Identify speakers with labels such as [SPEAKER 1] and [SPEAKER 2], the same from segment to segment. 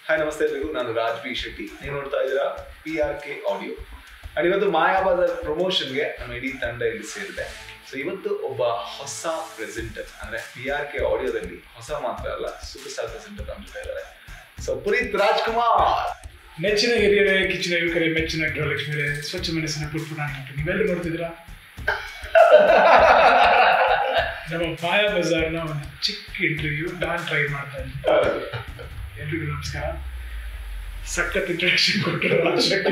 [SPEAKER 1] Hi ನಮಸ್ತೆ ಎಲ್ರಿಗೂ ನಾನು ರಾಜ್ ಬಿ ಶೆಟ್ಟಿ ನೀವು ನೋಡ್ತಾ ಇದ್ದೀರಾ P R K audio and ಇವತ್ತು ಮಾಯಾಬಾದರ್ ಪ್ರಮೋಷನ್ಗೆ ನಮ್ಮ ಇಡೀ ತಂಡ ಇಲ್ಲಿ ಸೇರಿದೆ ಸೊ ಇವತ್ತು ಒಬ್ಬ ಹೊಸ ಪ್ರೆಸೆಂಟರ್ ಅಂದ್ರೆ ಪಿ ಆರ್ ಕೆ ಆಡಿಯೋದಲ್ಲಿ ಹೊಸ ಮಾತ್ರ ಅಲ್ಲ ಸೂಪರ್ ಸ್ಟಾರ್ ಪ್ರೆಸೆಂಟರ್ ನಮ್ಮ ಜೊತೆ ಇದ್ದಾರೆ ಸೊ ಪುನೀತ್ ರಾಜ್ಕುಮಾರ್
[SPEAKER 2] ನೆಚ್ಚಿನ ಹಿರಿಯರೇ ಕಿಚ್ಚಿನ ಯುವಕರೇ ಮೆಚ್ಚಿನ ಗೃಹಲಕ್ಷ್ಮಿಯರೇ ಸ್ವಚ್ಛ ಮನಸ್ಸಿನ ಪುಟ್ಪುಟಾಣಿ ಮಕ್ಕಳು ನೀವೆಲ್ಲರೂ ನೋಡ್ತಿದ್ದೀರಾ ನಮ್ಮ ಮಾಯಾ ಬಜಾರ್ನ ಒಂದು ಚಿಕ್ಕ ಇಂಟರ್ವ್ಯೂ ನಾನು ಟ್ರೈ ಮಾಡ್ತಾ ಇದ್ದೀನಿ ಎಲ್ರಿಗೂ ನಮಸ್ಕಾರ ಸಖತ್ ಇಂಟ್ರಡಕ್ಷನ್ ಕೊಟ್ಟರು ರಾಜಶಕ್ತಿ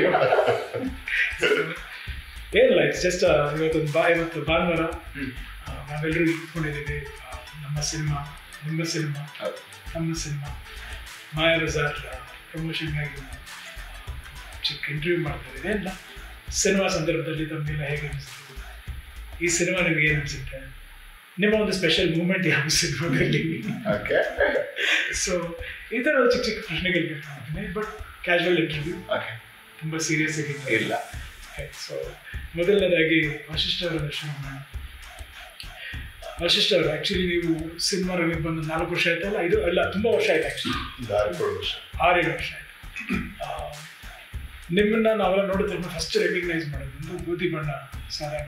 [SPEAKER 2] ಏನಿಲ್ಲ ಇಟ್ಸ್ ಜಸ್ಟ್ ಇವತ್ತೊಂದು ಬಾ ಇವತ್ತು ಭಾನುವಾರ ಆ, ನಾವೆಲ್ಲರೂ ಇಟ್ಕೊಂಡಿದ್ದೀವಿ ಆ, ನಮ್ಮ ಸಿನಿಮಾ ನಿಮ್ಮ ಸಿನಿಮಾ ನಮ್ಮ ಸಿನಿಮಾ ಮಾಯಾ ಬಜಾರ್ ಪ್ರಮೋಷನ್ಗಾಗಿ ನಾವು ಚಿಕ್ಕ ಇಂಟರ್ವ್ಯೂ ಮಾಡ್ತಾ ಇದ್ದೀವಿ ಇಲ್ಲ ಸಿನಿಮಾ ಸಂದರ್ಭದಲ್ಲಿ ತಮಗೆಲ್ಲ ಹೇಗೆ ಅನಿಸ್ತು ಈ ಸಿನಿಮಾ ನಿಮಗೆ ಏನು ಅನಿಸುತ್ತೆ ನಿಮ್ಮ ಒಂದು ಸ್ಪೆಷಲ್ ಮೂಮೆಂಟ್ ಯಾವ ಸಿನಿಮಾದಲ್ಲಿ
[SPEAKER 1] ಓಕೆ
[SPEAKER 2] ಸೊ ಈ ಥರ ಒಂದು ಚಿಕ್ಕ ಚಿಕ್ಕ ಪ್ರಶ್ನೆಗಳು ಕೇಳ್ತೀನಿ ಬಟ್ ಕ್ಯಾಶುವಲ್ ಇಂಟರ್ವ್ಯೂ
[SPEAKER 1] ಓಕೆ
[SPEAKER 2] ತುಂಬ ಸೀರಿಯಸ್ ಆಗಿ
[SPEAKER 1] ಇಲ್ಲ
[SPEAKER 2] ಸೊ ಮೊದಲನೇದಾಗಿ ವಶಿಷ್ಠ ಅವರ ದರ್ಶನ ಮಾಡೋಣ ವಶಿಷ್ಠ ಅವರು ಆ್ಯಕ್ಚುಲಿ ನೀವು ಸಿನಿಮಾ ರಂಗಕ್ಕೆ ಬಂದು ನಾಲ್ಕು ವರ್ಷ ಆಯ್ತಲ್ಲ ಇದು ಅಲ್ಲ ತುಂಬ ವರ್ಷ ಆಯ್ತು ಆ್ಯಕ್ಚುಲಿ ಆರೇಳು ವರ್ಷ ಆಯ್ತು ಆ, ನಿಮ್ಮನ್ನ ನಾವೆಲ್ಲ ನೋಡಿದ ತಕ್ಷಣ ಫಸ್ಟ್ ರೆಕಗ್ನೈಸ್ ಮಾಡೋದು ಅಂದ್ರೆ ಗೋಧಿ ಬಣ್ಣ ಸಾಧಾರಣ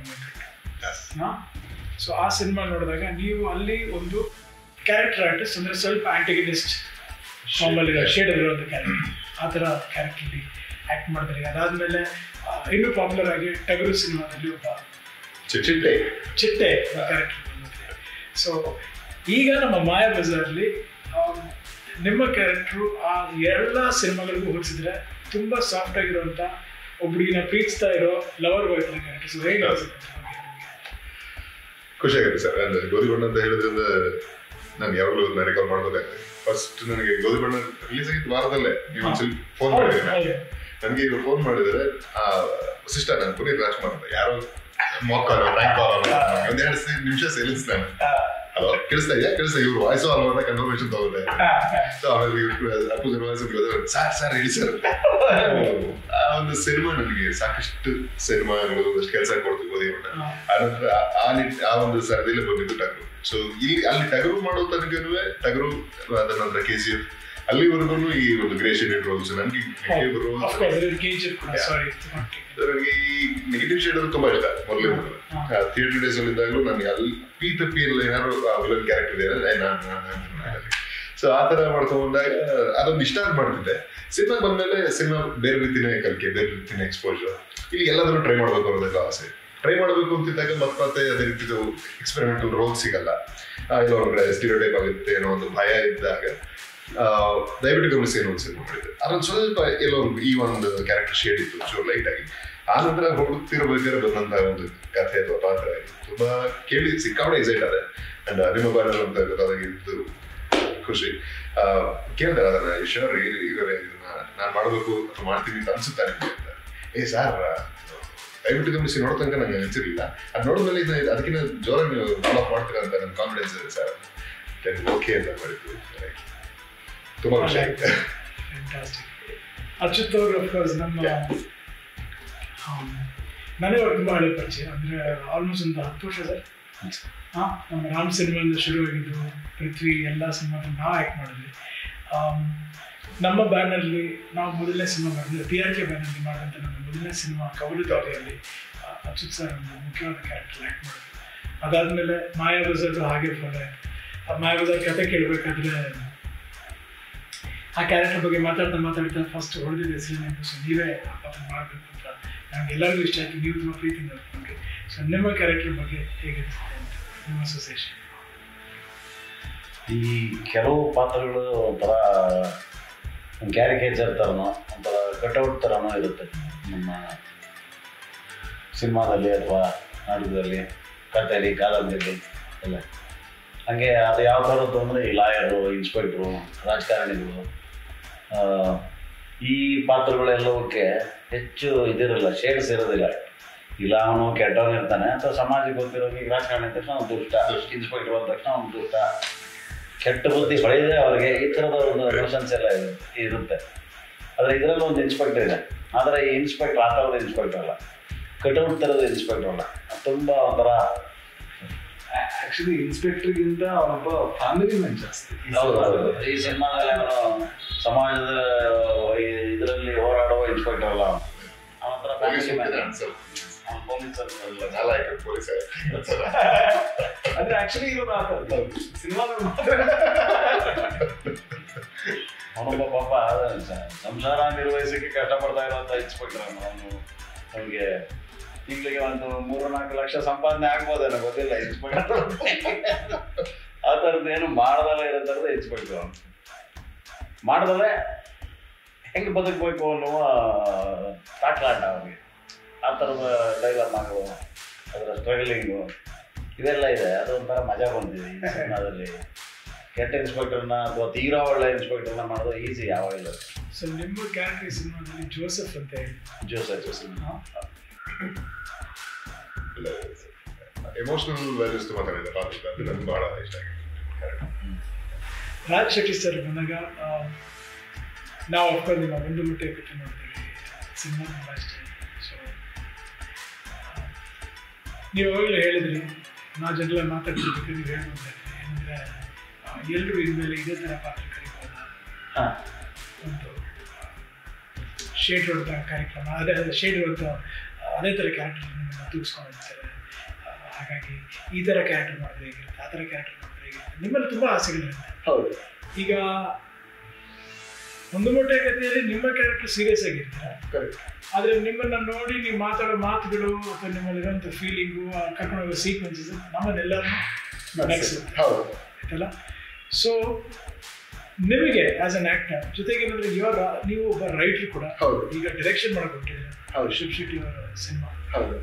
[SPEAKER 2] ಸೊ ಆ ಸಿನಿಮಾ ನೋಡಿದಾಗ ನೀವು ಅಲ್ಲಿ ಒಂದು ಕ್ಯಾರೆಕ್ಟರ್ ಆರ್ಟಿಸ್ಟ್ ಅಂದ್ರೆ ಸ್ವಲ್ಪ ಆಂಟಿಗನಿಸ್ಟ್ ಫಾರ್ಮಲ್ಲಿ ಶೇಡ್ ಇರುವಂಥ ಕ್ಯಾರೆಕ್ಟರ್ ಆ ಥರ ಕ್ಯಾರೆಕ್ಟರ್ಲಿ ಆ್ಯಕ್ಟ್ ಮಾಡಿದ್ರಿ ಅದಾದಮೇಲೆ ಇನ್ನೂ ಪಾಪ್ಯುಲರ್ ಆಗಿ ಟಗರು ಸಿನಿಮಾದಲ್ಲಿ ಒಬ್ಬ
[SPEAKER 1] ಚಿಟ್ಟೆ
[SPEAKER 2] ಚಿಟ್ಟೆ ಕ್ಯಾರೆಕ್ಟರ್ ಬಂದಿದೆ ಸೊ ಈಗ ನಮ್ಮ ಮಾಯಾ ಬಜಾರ್ಲಿ ಆಮ್, ನಿಮ್ಮ ಕ್ಯಾರೆಕ್ಟ್ರು ಆ ಎಲ್ಲ ಸಿನಿಮಾಗಳಿಗೂ ಹೋಲಿಸಿದ್ರೆ ತುಂಬಾ ಸಾಫ್ಟ್ ಆಗಿರುವಂತ ಒಬ್ಬಳಿಗಿನ ಪ್ರೀತಿಸ್ತಾ ಇರೋ ಲವರ್ ಬಾಯ್ ತರ ಕ್ಯಾರೆಕ್ಟರ್ ಸೊ ಹೇಗೆ ಅನ್ಸುತ್ತೆ ನಿಮ್ಗೆ?
[SPEAKER 3] ಖುಷಿ ಆಗುತ್ತೆ ಸರ್ ಅಂದ್ರೆ ಗೋಧಿ ಬಣ್ಣ ಅಂತ ಹೇಳಿದ್ರಿಂದ ನಾನು ಯಾವಾಗಲೂ ಅದನ್ನ ರೆಕಾರ್ಡ್ ಮಾಡ್ಬೇಕಾಗ್ತದೆ ಫಸ್ಟ್ ನನಗೆ ಗೋಧಿ ಬಣ್ಣ ರಿಲೀಸ್ ಆಗಿತ್ತು ವಾರದಲ್ಲೇ ನೀವು ಒಂದ್ಸಲ ಫೋನ್
[SPEAKER 2] ಹೌದು,
[SPEAKER 3] ಮಾಡಿದ್ರೆ
[SPEAKER 2] ಹೌದು.
[SPEAKER 3] ನನಗೆ ಇವ್ರು ಫೋನ್ ಮಾಡಿದರೆ ಆ ಸಿಸ್ಟರ್ ನಾನು ಪುನೀತ್ ರಾಜ್ಕುಮಾರ್ ಅಂತ ಯಾರೋ ಮೊಕ್ಕಾಲ ಬ್ಯಾಂಕ್ ಒಂದ್ ಎರಡು ನಿಮಿಷ ಸೇಲ್ಸ್ ನಾನು ಹಲೋ ಕೇಳಿಸ್ತಾ ಇದೆಯಾ ಕೇಳಿಸ್ತಾ ಇವ್ರು ವಾಯ್ಸು ಅಲ್ವಾ ಅಂತ ಕನ್ಫರ್ಮೇಶನ್ ತಗೊಂಡೆ
[SPEAKER 2] ಆ,
[SPEAKER 3] ಸೊ ಆಮೇಲೆ ಇವ್ರು ಅಪ್ಪು ವಾಯ್ಸ್ ಸರ್ ಸರ್ ಹೇಳಿ ಸರ್ ಆ ಒಂದು ಸಿನಿಮಾ ನನಗೆ ಸಾಕಷ್ಟು ಸಿನಿಮಾಗಳು ಒಂದಷ್ಟು ಕೆಲಸ ಕೊಡ್ತು ಗೋಧಿ ಬಣ್ಣ
[SPEAKER 2] ಆ,
[SPEAKER 3] ಆನಂತರ ಆ- ಆ ನಿಟ್ ಆ ಒಂದು ಸರದಿಲ್ಲ ಬಂದಿದ್ದು ಟಗರು ಸೊ ಇಲ್ಲಿ ಅಲ್ಲಿ ಟಗರು ಮಾಡೋ ತನಕನೂ ಟಗರು ಅದ ನಂತರ ಕೆ ಸಿ ಎಫ್ ಅಲ್ಲಿವರೆಗೂ ಈ ಒಂದು ಗ್ರೇಷನ್ ರೋಲ್ಸ್ ನನಗೆ
[SPEAKER 2] ಹೌದು.
[SPEAKER 3] ಬರುವ
[SPEAKER 2] Of course, ಅದ್ರಲ್ಲಿ KGF ಕೂಡ,
[SPEAKER 3] Yeah.
[SPEAKER 2] sorry.
[SPEAKER 3] ನನಗೆ ಈ ನೆಗೆಟಿವ್ ಶೇಡ್ ಅಂದ್ರೆ ತುಂಬಾ ಇಷ್ಟ ಮೊದಲೇ
[SPEAKER 2] ಹಾ.
[SPEAKER 3] ಥಿಯೇಟರ್ ಡೇಸ್ ಅಲ್ಲಿ ಇದ್ದಾಗಲೂ ನನಗೆ ಅಲ್ಲಿ ಪಿ ತಪ್ಪಿ ಎಲ್ಲ ಏನಾದ್ರು ವಿಲನ್ ಕ್ಯಾರೆಕ್ಟರ್ ಇದೆ ನಾನು ಸೊ ಆ ತರ ಮಾಡ್ಕೊಂಡ್ ಬಂದಾಗ ಅದೊಂದು ಇಷ್ಟ ಅಂತ ಮಾಡ್ತಿದ್ದೆ ಸಿನಿಮಾ ಬಂದ್ಮೇಲೆ ಸಿನಿಮಾ ಬೇರೆ ರೀತಿನೇ ಕಲಿಕೆ ಬೇರೆ ರೀತಿನ ಎಕ್ಸ್ಪೋಜರ್ ಇಲ್ಲಿ ಎಲ್ಲಾದ್ರೂ ಟ್ರೈ ಮಾಡ್ಬೇಕು ಅನ್ನೋದೆಲ್ಲ ಆಸೆ ಟ್ರೈ ಮಾಡಬೇಕು ಅಂತಿದ್ದಾಗ ಮತ್ತೆ ಮತ್ತೆ ಅದೇ ರೀತಿದು ಎಕ್ಸ್ಪೆರಿಮೆಂಟ್ ರೋಲ್ ಸಿಗಲ್ಲ ಆ, ಎಲ್ಲೋ ಒಂದು ಸ್ಟೀರಿಯೋ ಟೈಪ್ ಆಗುತ್ತೆ ಅನ್ನೋ ಒಂದು ಭಯ ಇದ್ದಾಗ ಆ, ದಯವಿಟ್ಟು ಗಮನಿಸಿ ಏನೋ ಒಂದು ಸಿನಿಮಾ ಮಾಡಿದೆ ಅದೊಂದು ಸ್ವಲ್ಪ ಎಲ್ಲೋ ಒಂದು ಈ ಒಂದು ಕ್ಯಾರೆಕ್ಟರ್ ಶೇಡ್ ಇತ್ತು ಚೂರು ಲೈಟ್ ಆಗಿ ಆ ನಂತರ ಹೋಗ್ತಿರ್ಬೇಕಾದ್ರೆ ಬಂದಂತ ಒಂದು ಕಥೆ ಅಥವಾ ಪಾತ್ರ ತುಂಬಾ ಕೇಳಿ ಸಿಕ್ಕಾಪಟ್ಟೆ ಎಕ್ಸೈಟ್ ಆದೆ ಅಂಡ್ ನಿಮ್ಮ ಬ್ಯಾನರ್ ಅಂತ ಗೊತ್ತಾದಾಗ ಇದ್ದು ಖುಷಿ ಆ, ಕೇಳ್ದೆ ಅದನ್ನ ಶೋರ್ ಇವರೇ ಇದನ್ನ ನಾನು ಮಾಡಬೇಕು ಅಥವಾ ಮಾಡ್ತೀನಿ ಅಂತ ಅನ್ಸುತ್ತಾ ನಿಮ್ಗೆ ಅಂತ ಏ ಸರ್ ದಯವಿಟ್ಟು ಗಮನಿಸಿ ನೋಡೋ ತನಕ ನಂಗೆ ಅನಿಸಿರ್ಲಿಲ್ಲ ಅದು ನೋಡಿದ್ಮೇಲೆ ಇದನ್ನ ಅದಕ್ಕಿಂತ ಜೋರ ನೀವು ಫಾಲೋ ಮಾಡ್ತೀರಾ ಅಂತ ನನ್ನ ಕಾನ್ಫಿಡೆನ್ಸ್ ಇದೆ ಸರ್ ಓಕೆ ಅಂತ ಮಾಡಿದ್ದು ತುಂಬಾ ಖುಷಿ ಆಗುತ್ತೆ
[SPEAKER 2] Fantastic. ಅಚ್ಯುತ್ ಅವರು ಅಫ್ಕೋರ್ಸ್ ನಮ್ಮ ಆಮ್, ನನಗೆ ಅವ್ರು ತುಂಬ ಹಳೆ ಪರಿಚಯ ಅಂದರೆ ಆಲ್ಮೋಸ್ಟ್ ಒಂದು ಹತ್ತು ವರ್ಷ ಸರ್ ಹಾಂ ನಮ್ಮ ರಾಮ್ ಸಿನಿಮಾದಿಂದ ಶುರುವಾಗಿದ್ದು ಪೃಥ್ವಿ ಎಲ್ಲ ಸಿನಿಮಾಗಳು ನಾವು ಆ್ಯಕ್ಟ್ ಮಾಡಿದ್ವಿ ಆಮ್, ನಮ್ಮ ಬ್ಯಾನರ್ಲಿ ನಾವು ಮೊದಲನೇ ಸಿನಿಮಾ ಮಾಡಿದ್ವಿ ಪಿ ಆರ್ ಕೆ ಬ್ಯಾನರ್ಲಿ ಮಾಡಿದಂಥ ನಮ್ಮ ಮೊದಲನೇ ಸಿನಿಮಾ ಕವಲು ದಾರಿಯಲ್ಲಿ ಆ, ಅಚ್ಯುತ್ ಸರ್ ಒಂದು ಮುಖ್ಯವಾದ ಕ್ಯಾರೆಕ್ಟರ್ ಆ್ಯಕ್ಟ್ ಮಾಡಿದ್ವಿ ಅದಾದಮೇಲೆ ಮಾಯಾ ಬಜಾರ್ ಹಾಗೆ ಫಾಲೋ ಆಯಿತು ಆ ಮಾಯಾ ಬಜಾರ್ ಕತೆ ಕೇಳಬೇಕಾದ್ರೆ ಆ ಕ್ಯಾರೆಕ್ಟರ್ ಬಗ್ಗೆ ಮಾತಾಡ್ತಾ ಮಾತಾಡ್ತಾ ಫಸ್ಟ್ ಹೊಡೆದಿದ್ದ ಹೆಸರು ನೆನಪು ಸೊ ನೀವೇ ಅದನ್ನ ಮಾಡಬೇಕು ಅಂತ ನಮ್ಗೆ ಎಲ್ಲರಿಗೂ ಇಷ್ಟ ಆಯ್ತು ನೀವು ತುಂಬ ಪ್ರೀತಿಯಿಂದ ಒಪ್ಕೊಂಡ್ರಿ ಸೊ ನಿಮ್ಮ ಕ್ಯಾರೆಕ್ಟರ್ ಬಗ್ಗೆ ಹೇಗಿರ್ತದೆ ಅಂತ ನಿಮ್ಮ ಅಸೋಸಿಯೇಷನ್
[SPEAKER 4] ಈ ಕೆಲವು ಪಾತ್ರಗಳು ಒಂಥರ ಕ್ಯಾರಿಕೇಚರ್ ಥರನೋ ಒಂಥರ ಕಟೌಟ್ ಥರನೋ ಇರುತ್ತೆ ನಮ್ಮ ಸಿನಿಮಾದಲ್ಲಿ ಅಥವಾ ನಾಟಕದಲ್ಲಿ ಕಥೆಯಲ್ಲಿ ಕಾದಂಬರಿಲಿ ಎಲ್ಲ ಹಾಗೆ ಅದು ಯಾವ ಥರದ್ದು ಅಂದರೆ ಈ ಲಾಯರು ಇನ್ಸ್ಪೆಕ್ಟ್ರು ರಾಜಕಾರಣಿಗಳು ಆ, ಈ ಪಾತ್ರಗಳೆಲ್ಲವಕ್ಕೆ ಹೆಚ್ಚು ಇದಿರಲ್ಲ ಶೇಡ್ಸ್ ಇರೋದಿಲ್ಲ ಇಲ್ಲ ಅವನು ಕೆಟ್ಟವನು ಇರ್ತಾನೆ ಅಥವಾ ಸಮಾಜಕ್ಕೆ ಗೊತ್ತಿರೋ ಈಗ ರಾಜಕಾರಣಿ ಅಂದ ತಕ್ಷಣ ಅವ್ನು ದುಷ್ಟ ಇನ್ಸ್ಪೆಕ್ಟರ್ ಬಂದ ತಕ್ಷಣ ಅವ್ನು ದುಷ್ಟ ಕೆಟ್ಟ ಬುದ್ಧಿ ಹೊಳೆಯದೆ ಅವರಿಗೆ ಈ ಥರದ ಒಂದು ಎಮೋಷನ್ಸ್ ಎಲ್ಲ ಇರು- ಇರುತ್ತೆ ಆದರೆ ಇದರಲ್ಲಿ ಒಂದು ಇನ್ಸ್ಪೆಕ್ಟರ್ ಇದೆ ಆದರೆ ಈ ಇನ್ಸ್ಪೆಕ್ಟರ್ ಆ ಥರದ ಇನ್ಸ್ಪೆಕ್ಟರ್ ಅಲ್ಲ ಕಟೌಟ್ ಥರದ ಇನ್ಸ್ಪೆಕ್ಟರ್ ಅಲ್ಲ ತುಂಬ ಒಂಥರ
[SPEAKER 1] ಆಕ್ಚುಲಿ ಇನ್ಸ್ಪೆಕ್ಟರ್ಗಿಂತ ಒಬ್ಬ ಫ್ಯಾಮಿಲಿ ಮ್ಯಾನ್ ಜಾಸ್ತಿ ಈ
[SPEAKER 4] ಹೌದು ಹೌದು.
[SPEAKER 1] ಸಿನಿಮಾದಲ್ಲಿ.
[SPEAKER 4] ಈ ಸಿನಿಮಾದಲ್ಲಿ ಅವನು ಸಮಾಜದ ಇದರಲ್ಲಿ ಹೋರಾಡುವ ಇನ್ಸ್ಪೆಕ್ಟರ್ ಅಲ್ಲ ಅವನು. ಅವನ ಹತ್ರ
[SPEAKER 3] ಪೊಲೀಸ್
[SPEAKER 4] family man.
[SPEAKER 3] ಹೋಗ್ತಿದ್ದಾನೆ ಸರ್
[SPEAKER 4] ಅವ್ನು police ಅವ್ನು ಅಲ್ಲ.
[SPEAKER 3] ನಾಲಾಯಕ ಪೊಲೀಸ್
[SPEAKER 1] ಅಂದ್ರೆ ಆಕ್ಚುಲಿ ಇರೋದು ಆ ಥರ ಸಿನಿಮಾದಲ್ಲಿ ಮಾತ್ರ
[SPEAKER 4] ಅವನೊಬ್ಬ ಪಾಪ ಸ- ಸಂಸಾರ ನಿರ್ವಹಿಸಕ್ಕೆ ಕಷ್ಟಪಡ್ತಾ ಇರೋಂಥ ಇನ್ಸ್ಪೆಕ್ಟರ್ ಅವನು ಅವನು ಅವನಿಗೆ ತಿಂಗಳಿಗೆ ಒಂದು ಮೂರು ನಾಲ್ಕು ಲಕ್ಷ ಸಂಪಾದನೆ ಆಗ್ಬೋದೇನೋ ಗೊತ್ತಿಲ್ಲ ಇನ್ಸ್ಪೆಕ್ಟರ್ ಆ ಥರದ್ದು ಏನು ಮಾಡ್ದಲ್ಲ ಇರೋ ಥರದ ಇನ್ಸ್ಪೆಕ್ಟರ್ ಅವನು ಮಾಡ್ದಲೆ ಹೆಂಗೆ ಬದುಕಬೇಕು ಅನ್ನುವ ತಾಟ್ಲಾಟ ಅವನಿಗೆ ಆ ಥರದ ಡೈಲಮಾಗಳು ಅದರ ಸ್ಟ್ರಗಲಿಂಗು ಇವೆಲ್ಲ ಇದೆ ಅದೊಂಥರ ಮಜಾ ಬಂದಿದೆ ಈ ಸಿನಿಮಾದಲ್ಲಿ ಕೆಟ್ಟ ಇನ್ಸ್ಪೆಕ್ಟರ್ನ ಅಥವಾ ತೀರಾ ಒಳ್ಳೆ ಇನ್ಸ್ಪೆಕ್ಟರ್ನ ಮಾಡೋದು ಈಸಿ ಯಾವಾಗಿಲ್ಲ
[SPEAKER 2] ಸೊ ನಿಮ್ಮ ಕ್ಯಾರೆಕ್ಟರ್ ಸಿನಿಮಾದಲ್ಲಿ ಜೋಸೆಫ್ ಅಂತ ಹೇಳಿ
[SPEAKER 4] ಜೋಸೆಫ್ ಜೋಸೆಫ್
[SPEAKER 3] ಎಮೋಷನಲ್ ವ್ಯಾಲ್ಯೂಸ್ ಮಾತಾಡಿದ ಪಾತ್ರ ಅದು ನನ್ಗೆ ಬಹಳ ಇಷ್ಟ ಆಗಿದೆ
[SPEAKER 2] ರಾಜ್ ಶೆಟ್ಟಿ ಸರ್ ಬಂದಾಗ ಆ, ನಾವು ಅಫ್ಕೋರ್ಸ್ ನಿಮ್ಮ ಒಂದು ಮುಟ್ಟೆ ಕಟ್ಟಿ ನೋಡ್ತೀವಿ ಸಿನಿಮಾ ತುಂಬ ಇಷ್ಟ ಸೊ ನೀವು ಅವಾಗಲೇ ಹೇಳಿದ್ರಿ ನಾ ಜನರೆಲ್ಲ ಮಾತಾಡ್ತಿರ್ಬೇಕು ನೀವು ಹೇಳ್ಬೋದು ಏನಂದರೆ ಎಲ್ಲರೂ ಇನ್ಮೇಲೆ ಇದೇ ಥರ ಪಾತ್ರ ಕರಿಬೋದಾ
[SPEAKER 4] ಹಾಂ
[SPEAKER 2] ಒಂದು ಶೇಡ್ ಹೊಡೆದ ಕಾರ್ಯಕ್ರಮ ಅದೇ ಅದೇ ಶೇಡ್ ಹೊಡೆದ ಅದೇ ಥರ ಕ್ಯಾರೆಕ್ಟರ್ ನಿಮ್ಮನ್ನು ತೂಗಿಸ್ಕೊಂಡಿರ್ತಾರೆ ಆ, ಹಾಗಾಗಿ ಈ ಥರ ಕ್ಯಾರೆಕ್ಟರ್ ಮಾಡಿದ್ರೆ ಹೇಗಿರುತ್ತೆ ಆ ಥರ ಕ್ಯಾರೆಕ್ಟರ್ ಮಾಡಿದ್ರೆ ಹೇಗಿರುತ್ತೆ ನಿಮ್ಮಲ್ಲಿ ತುಂಬ ಆಸೆಗಳಿರುತ್ತೆ
[SPEAKER 1] ಹೌದು
[SPEAKER 2] ಈಗ ಒಂದು ಮೊಟ್ಟೆ ಕಥೆಯಲ್ಲಿ ನಿಮ್ಮ ಕ್ಯಾರೆಕ್ಟರ್ ಸೀರಿಯಸ್ ಆಗಿರ್ತೀರ
[SPEAKER 1] ಕರೆಕ್ಟ್
[SPEAKER 2] ಆದರೆ ನಿಮ್ಮನ್ನ ನೋಡಿ ನೀವು ಮಾತಾಡೋ ಮಾತುಗಳು ಅಥವಾ ನಿಮ್ಮಲ್ಲಿರುವಂಥ ಫೀಲಿಂಗು ಕರ್ಕೊಂಡು ಹೋಗೋ ಸೀಕ್ವೆನ್ಸಸ್ ನಮ್ಮನ್ನೆಲ್ಲರನ್ನೂ ನಗಿಸುತ್ತೆ
[SPEAKER 1] ಹೌದು
[SPEAKER 2] ಆಯ್ತಲ್ಲ ಸೊ ನಿಮಗೆ ಆಸ್ ಅನ್ ಆಕ್ಟರ್ ಜೊತೆಗೆ ಏನಂದ್ರೆ ಇವರ ನೀವು ಒಬ್ಬ ರೈಟರ್ ಕೂಡ
[SPEAKER 1] ಹೌದು
[SPEAKER 2] ಈಗ ಡೈರೆಕ್ಷನ್ ಮಾಡಕ್ ಹೊರಟಿದ್ದೀರ
[SPEAKER 1] ಹೌದು.
[SPEAKER 2] ಶಿವ್ ಶೆಟ್ಟಿ ಅವರ ಸಿನಿಮಾ
[SPEAKER 1] ಹೌದು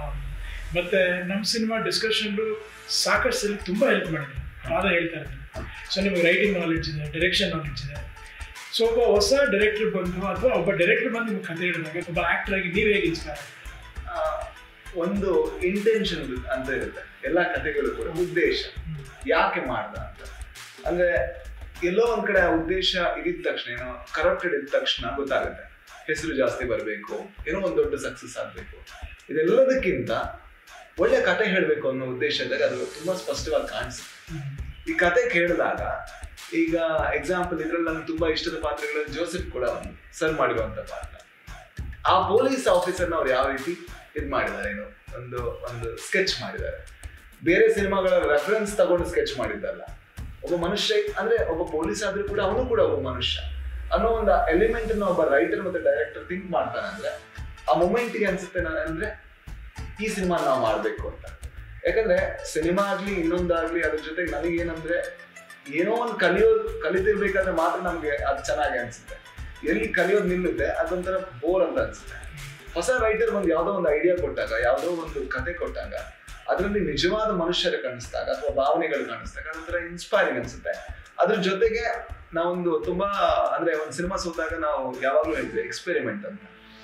[SPEAKER 2] ಮತ್ತೆ ನಮ್ಮ ಸಿನಿಮಾ ಡಿಸ್ಕಷನ್ಲು ಸಾಕಷ್ಟು ಸಲ ತುಂಬ ಹೆಲ್ಪ್ ಮಾಡಿದೆ ರಾಧ ಹೇಳ್ತಾ ಇರ್ತೀನಿ ಸೊ ನಿಮಗೆ ರೈಟಿಂಗ್ ನಾಲೆಡ್ಜ್ ಇದೆ ಡೈರೆಕ್ಷನ್ ನಾಲೆಡ್ಜ್ ಇದೆ ಸೊ ಒಬ್ಬ ಹೊಸ ಡೈರೆಕ್ಟರ್ ಬಂದು ಅಥವಾ ಒಬ್ಬ ಡೈರೆಕ್ಟರ್ ಬಂದು ನಿಮ್ಗೆ ಕತೆ ಹೇಳಿದಾಗ ಒಬ್ಬ ಆಕ್ಟರ್ ಆಗಿ ನೀವು ಹೇಗೆ ಇನ್ಸ್ಪೈರ್
[SPEAKER 1] ಆ, ಒಂದು ಇಂಟೆನ್ಷನ್ ಅಂತ ಇರುತ್ತೆ ಎಲ್ಲ ಕಥೆಗಳು ಕೂಡ ಉದ್ದೇಶ ಯಾಕೆ ಮಾಡ್ದ ಅಂತ ಅಂದ್ರೆ ಎಲ್ಲೋ ಒಂದ್ ಕಡೆ ಆ ಉದ್ದೇಶ ಇದ್ದ ತಕ್ಷಣ ಏನೋ ಕರಪ್ಟೆಡ್ ಇದ್ದ ತಕ್ಷಣ ಗೊತ್ತಾಗುತ್ತೆ ಹೆಸರು ಜಾಸ್ತಿ ಬರಬೇಕು ಏನೋ ಒಂದ್ ದೊಡ್ಡ ಸಕ್ಸಸ್ ಆಗ್ಬೇಕು ಇದೆಲ್ಲದಕ್ಕಿಂತ ಒಳ್ಳೆ ಕತೆ ಹೇಳ್ಬೇಕು ಅನ್ನೋ ಉದ್ದೇಶ ಇದ್ದಾಗ ಅದು ತುಂಬಾ ಸ್ಪಷ್ಟವಾಗಿ ಕಾಣಿಸುತ್ತೆ ಈ ಕತೆ ಕೇಳಿದಾಗ ಈಗ ಎಕ್ಸಾಂಪಲ್ ಇದ್ರಲ್ಲಿ ನನಗೆ ತುಂಬಾ ಇಷ್ಟದ ಪಾತ್ರಗಳಲ್ಲಿ ಜೋಸೆಫ್ ಕೂಡ ಒಂದು ಸರ್ ಮಾಡಿರುವಂತ ಪಾತ್ರ ಆ ಪೊಲೀಸ್ ಆಫೀಸರ್ನ ಅವ್ರು ಯಾವ ರೀತಿ ಇದ್ ಮಾಡಿದ್ದಾರೆ ಏನು ಒಂದು ಒಂದು ಸ್ಕೆಚ್ ಮಾಡಿದ್ದಾರೆ ಬೇರೆ ಸಿನಿಮಾಗಳ ರೆಫರೆನ್ಸ್ ತಗೊಂಡು ಸ್ಕೆಚ್ ಮಾಡಿದ್ದಲ್ಲ ಒಬ್ಬ ಮನುಷ್ಯ ಅಂದ್ರೆ ಒಬ್ಬ ಪೊಲೀಸ್ ಆದ್ರೂ ಕೂಡ ಅವನು ಕೂಡ ಒಬ್ಬ ಮನುಷ್ಯ ಅನ್ನೋ ಒಂದು ಎಲಿಮೆಂಟ್ ಒಬ್ಬ ರೈಟರ್ ಮತ್ತೆ ಡೈರೆಕ್ಟರ್ ಥಿಂಕ್ ಮಾಡ್ತಾನೆ ಅಂದ್ರೆ ಆ ಮೂಮೆಂಟ್ಗೆ ಅನ್ಸುತ್ತೆ ನಾನು ಅಂದ್ರೆ ಈ ಸಿನಿಮಾ ನಾವು ಮಾಡ್ಬೇಕು ಅಂತ ಯಾಕಂದ್ರೆ ಸಿನಿಮಾ ಆಗ್ಲಿ ಇನ್ನೊಂದಾಗ್ಲಿ ಅದ್ರ ಜೊತೆಗೆ ನನಗೇನಂದ್ರೆ ಏನೋ ಒಂದು ಕಲಿಯೋದು ಕಲಿತಿರ್ಬೇಕಾದ್ರೆ ಮಾತ್ರ ನಮ್ಗೆ ಅದು ಚೆನ್ನಾಗಿ ಅನ್ಸುತ್ತೆ ಎಲ್ಲಿ ಕಲಿಯೋದು ನಿಲ್ಲುತ್ತೆ ಅದೊಂಥರ ಬೋರ್ ಅಂತ ಅನ್ಸುತ್ತೆ ಹೊಸ ರೈಟರ್ ಒಂದು ಯಾವುದೋ ಒಂದು ಐಡಿಯಾ ಕೊಟ್ಟಾಗ ಯಾವುದೋ ಒಂದು ಕತೆ ಕೊಟ್ಟಾಗ ಅದರಲ್ಲಿ ನಿಜವಾದ ಮನುಷ್ಯರು ಕಾಣಿಸ್ದಾಗ ಅಥವಾ ಭಾವನೆಗಳು ಕಾಣಿಸ್ದಾಗ ಅದೊಂಥರ ಇನ್ಸ್ಪೈರಿಂಗ್ ಅನ್ಸುತ್ತೆ ಅದ್ರ ಜೊತೆಗೆ ನಾವೊಂದು ತುಂಬಾ ಅಂದ್ರೆ ಒಂದು ಸಿನಿಮಾ ಸೋತಾಗ ನಾವು ಯಾವಾಗಲೂ ಹೇಳ್ತೀವಿ ಎಕ್ಸ್ಪೆರಿಮೆಂಟ್ ಅಂತ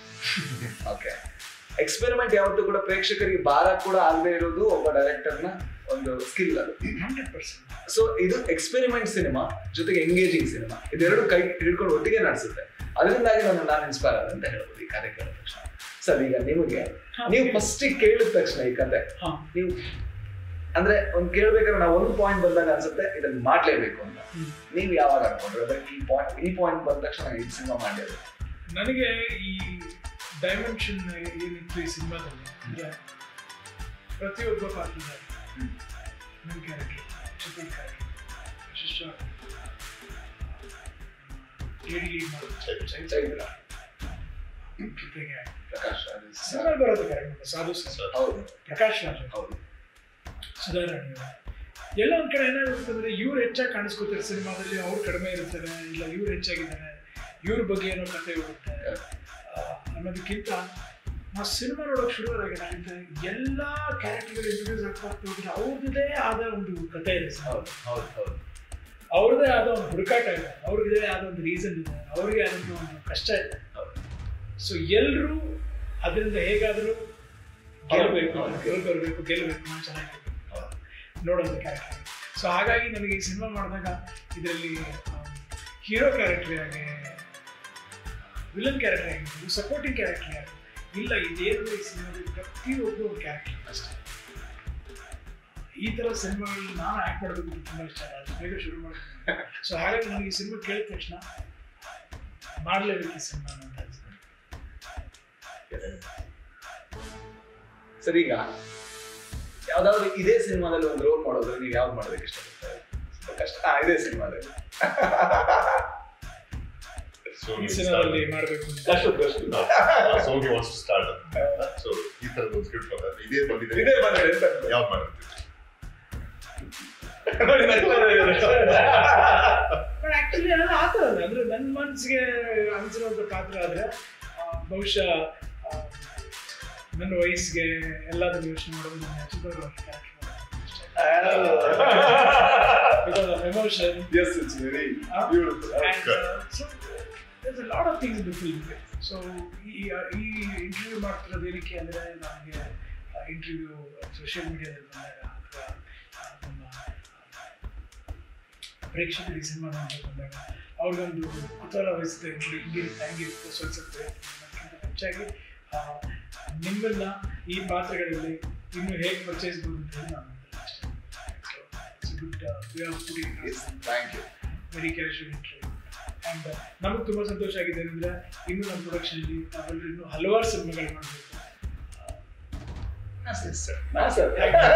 [SPEAKER 1] ಓಕೆ ಎಕ್ಸ್ಪೆರಿಮೆಂಟ್ ಯಾವತ್ತೂ ಕೂಡ ಪ್ರೇಕ್ಷಕರಿಗೆ ಭಾರ ಕೂಡ ಆಗದೆ ಇರೋದು ಒಬ್ಬ ಡೈರೆಕ್ಟರ್ನ ಒಂದು ಸ್ಕಿಲ್ ಅದು
[SPEAKER 2] ಹಂಡ್ರೆಡ್ ಪರ್ಸೆಂಟ್
[SPEAKER 1] ಸೊ ಇದು ಎಕ್ಸ್ಪೆರಿಮೆಂಟ್ ಸಿನಿಮಾ ಜೊತೆಗೆ ಎಂಗೇಜಿಂಗ್ ಸಿನಿಮಾ ಇದೆರಡು ಕೈ ಹಿಡ್ಕೊಂಡು ಒಟ್ಟಿಗೆ ನಡೆಸುತ್ತೆ ಅದರಿಂದಾಗಿ ನಾನು ನಾನು ಇನ್ಸ್ಪೈರ್ ಆದ ಅಂತ ಹೇಳ್ಬೋದು ಈ ಕತೆ ಕೇಳಿದ ತಕ್ಷಣ ಸರ್ ಈಗ ನಿಮಗೆ ನೀವು ಫಸ್ಟ್ ಕೇಳಿದ ತಕ್ಷಣ ಈ ಕತೆ
[SPEAKER 2] ಹಾಂ
[SPEAKER 1] ನೀವು ಅಂದ್ರೆ ಒಂದ್ ಕೇಳ್ಬೇಕಾದ್ರೆ ನಾವು ಒಂದು ಪಾಯಿಂಟ್ ಬಂದಾಗ ಅನ್ಸುತ್ತೆ ಇದನ್ನ ಮಾಡ್ಲೇಬೇಕು ಅಂತ ನೀವು ಯಾವಾಗ ಅನ್ಕೊಂಡ್ರೆ ಅದಕ್ಕೆ ಈ ಪಾಯಿಂಟ್ ಈ ಪಾಯಿಂಟ್ ಬಂದ ತಕ್ಷಣ ಈ ಸಿನಿಮಾ ಮಾಡಿರೋದು
[SPEAKER 2] ನನಗೆ ಈ ಡೈಮೆನ್ಷನ್ ಏನಿತ್ತು ಈ ಸಿನಿಮಾದಲ್ಲಿ ಅಂದ್ರೆ ಪ್ರತಿಯೊಬ್ಬ ಪಾತ್ರಧಾರಿ ನನ್ನ ಕ್ಯಾರೆಕ್ಟರ್ ಚಿತ್ರ ಕ್ಯಾರೆಕ್ಟರ್ ವಿಶಿಷ್ಟ ಲೇಡಿ ಲೀಡ್ ಮಾಡೋದು
[SPEAKER 1] ಚೈತ್ರ
[SPEAKER 2] ಜೊತೆಗೆ
[SPEAKER 1] ಪ್ರಕಾಶ್ ರಾಜ್
[SPEAKER 2] ಸಿನಿಮಾ ಬರೋದು ಕ್ಯಾರೆಕ್ಟರ್ ಸಾಧು ಸರ್
[SPEAKER 1] ಹೌದು
[SPEAKER 2] ಪ್ರಕಾಶ್ ರಾಜ್
[SPEAKER 1] ಹೌದು
[SPEAKER 2] ಸುಧಾರಾಣಿ ಎಲ್ಲ ಒಂದ್ ಕಡೆ ಏನಾಗುತ್ತೆ ಅಂದ್ರೆ ಇವ್ರು ಹೆಚ್ಚಾಗಿ ಕಾಣಿಸ್ಕೋತಾರೆ ಸಿನಿಮಾದಲ್ಲಿ ಅವ್ರು ಕಡಿಮೆ ಇರ್ತಾರೆ ಇಲ್ಲ ಇವ್ರು ಹೆಚ್ಚಾಗಿದ್ದಾರೆ ಇವ್ರ ಬಗ್ಗೆ ಏನೋ ಕತೆ ಇರುತ್ತೆ ಆ, ಅನ್ನೋದಕ್ಕಿಂತ ನಾವು ಸಿನಿಮಾ ನೋಡೋಕೆ ಶುರುವಾದಾಗ ಎಲ್ಲ ಕ್ಯಾರೆಕ್ಟರ್ಗಳು ಇಂಟ್ರೊಡ್ಯೂಸ್ ಆಗ್ತಾ ಹೋದ್ರೆ ಅವ್ರದ್ದೇ ಆದ ಒಂದು ಕತೆ ಇದೆ ಸಿನಿಮಾ
[SPEAKER 1] ಹೌದು ಹೌದು ಹೌದು
[SPEAKER 2] ಅವ್ರದ್ದೇ ಆದ ಒಂದು ಹುಡುಕಾಟ ಇದೆ ಅವ್ರದ್ದೇ ಆದ ಒಂದು ರೀಸನ್ ಇದೆ ಅವ್ರಿಗೆ ಆದಂಥ ಒಂದು ಕಷ್ಟ ಇದೆ
[SPEAKER 1] ಹೌದು
[SPEAKER 2] ಸೊ ಎಲ್ಲರೂ ಅದರಿಂದ ಹೇಗಾದರೂ ಗೆಲ್ಲಬೇಕು ಗೆಲ್ ಬರಬೇಕು ಗೆಲ್ಲಬೇಕು ನಾನು ಚೆನ್ನಾಗಿರ್ಬೇಕು ನೋಡೋದು ಕ್ಯಾರೆಕ್ಟರ್ ಸೊ ಹಾಗಾಗಿ ನನಗೆ ಈ ಸಿನಿಮಾ ಮಾಡಿದಾಗ ಇದರಲ್ಲಿ ಹೀರೋ ಕ್ಯಾರೆಕ್ಟರ್ ಆಗಿ ವಿಲನ್ ಕ್ಯಾರೆಕ್ಟರ್ ಆಗಿರ್ಬೋದು ಸಪೋರ್ಟಿಂಗ್ ಕ್ಯಾರೆಕ್ಟರ್ ಆಗಿ ಇಲ್ಲ ಇದೇನು ಈ ಸಿನಿಮಾದಲ್ಲಿ ಪ್ರತಿಯೊಬ್ಬರು ಒಂದು ಕ್ಯಾರೆಕ್ಟರ್ ಅಷ್ಟೇ ಈ ತರ ಸಿನಿಮಾಗಳನ್ನ ನಾನು ಆಕ್ಟ್ ಮಾಡೋದಕ್ಕೆ ತುಂಬಾ ಇಷ್ಟ ಅದು ಬೇಗ ಶುರು ಮಾಡ್ತೀನಿ ಸೊ ಹಾಗಾಗಿ ನನಗೆ ಈ ಸಿನಿಮಾ ಕೇಳಿದ ತಕ್ಷಣ ಮಾಡಲೇಬೇಕು ಈ ಸಿನಿಮಾ ಅಂತ ಅನ್ಸುತ್ತೆ
[SPEAKER 1] ಸರ್ ಈಗ ಯಾವ್ದಾದ್ರು ಇದೇ ಸಿನಿಮಾದಲ್ಲಿ ಒಂದು ರೋಲ್ ಮಾಡೋದ್ರೆ ನೀವು ಯಾವ್ದು ಮಾಡೋದಕ್ಕೆ ಇಷ್ಟಪಡ್ತಾರೆ ಸ್ವಲ್ಪ ಕಷ್ಟ ಹಾ ಇದೇ ಸಿನಿಮಾದಲ್ಲಿ
[SPEAKER 3] So,
[SPEAKER 2] ಈ
[SPEAKER 3] ನೀವು
[SPEAKER 2] ಸಿನಿಮಾದಲ್ಲಿ
[SPEAKER 3] start-
[SPEAKER 2] ಮಾಡಬೇಕು ಅಂತ
[SPEAKER 1] ಕಷ್ಟ ಕಷ್ಟ
[SPEAKER 3] ಆ, ಸೋಗಿ wants to start ಅಂತ. So, ಈ ತರದ ಒಂದು ಸ್ಕ್ರಿಪ್ಟ್ ಬಂದ್ರೆ ಇದೇ ಬಂದಿದೆ
[SPEAKER 1] ಇದೇ ಬಂದ್ರೆ ಎಂತ
[SPEAKER 3] ಯಾವ್ದು ಮಾಡಿರ್ತೀವಿ
[SPEAKER 1] ನೋಡಿ ನಗ್ತಾ ಇದ್ದಾರೆ.
[SPEAKER 2] ಬಟ್ ಆಕ್ಚುಲಿ ನಾನು ಆ ಥರ ಅಲ್ಲ ಅಂದ್ರೆ ನನ್ನ ಮನಸ್ಸಿಗೆ ಅನಿಸಿರುವಂಥ ಪಾತ್ರ ಆದ್ರೆ ಆ, ಬಹುಶಃ ಆ, ನನ್ನ ವಯಸ್ಸಿಗೆ ಎಲ್ಲದನ್ನು ಯೋಚನೆ ಮಾಡೋದು ನನ್ನ ಅಚ್ಚುತವ್ರ emotion
[SPEAKER 1] Yes, it's very beautiful.
[SPEAKER 2] And uh, so there's a lot of things in the film. So ಈ ಈ ಇಂಟರ್ವ್ಯೂ ಮಾಡ್ತಿರೋದು ಏನಕ್ಕೆ ಅಂದರೆ ನಮಗೆ ಇಂಟರ್ವ್ಯೂ ಸೋಷಿಯಲ್ ಮೀಡಿಯಾದಲ್ಲಿ ಬಂದಾಗ ಅಥವಾ ನಮ್ಮ ಪ್ರೇಕ್ಷಕರು ಈ ಸಿನಿಮಾ ನೋಡಬೇಕು ಅಂದಾಗ ಅವ್ರಿಗೊಂದು ಕುತೂಹಲ ವಹಿಸುತ್ತೆ ನೋಡಿ ಹಿಂಗಿರುತ್ತೆ ಹಂಗಿರುತ್ತೆ ಸ್ವಲ್ಪ ಅದಕ್ಕಿಂತ ಹೆಚ್ಚಾಗಿ ಆ, ನಿಮ್ಮನ್ನ ಈ ಪಾತ್ರಗಳಲ್ಲಿ ಇನ್ನು ಹೇಗೆ ಪರಿಚಯಿಸ್ಬೋದು ಅಂತ ಹೇಳಿ ನಾನು good way of
[SPEAKER 1] Yes, thank you.
[SPEAKER 2] Very casual interview and ನಮಗೆ ತುಂಬ ಸಂತೋಷ ಆಗಿದೆ ಅಂದರೆ ಇನ್ನು ನಮ್ಮ ಪ್ರೊಡಕ್ಷನಲ್ಲಿ ನಾವೆಲ್ಲರೂ ಇನ್ನೂ ಹಲವಾರು ಸಿನಿಮಾಗಳು ಮಾಡಬೇಕು
[SPEAKER 1] Yes, sir. ನಾ sir.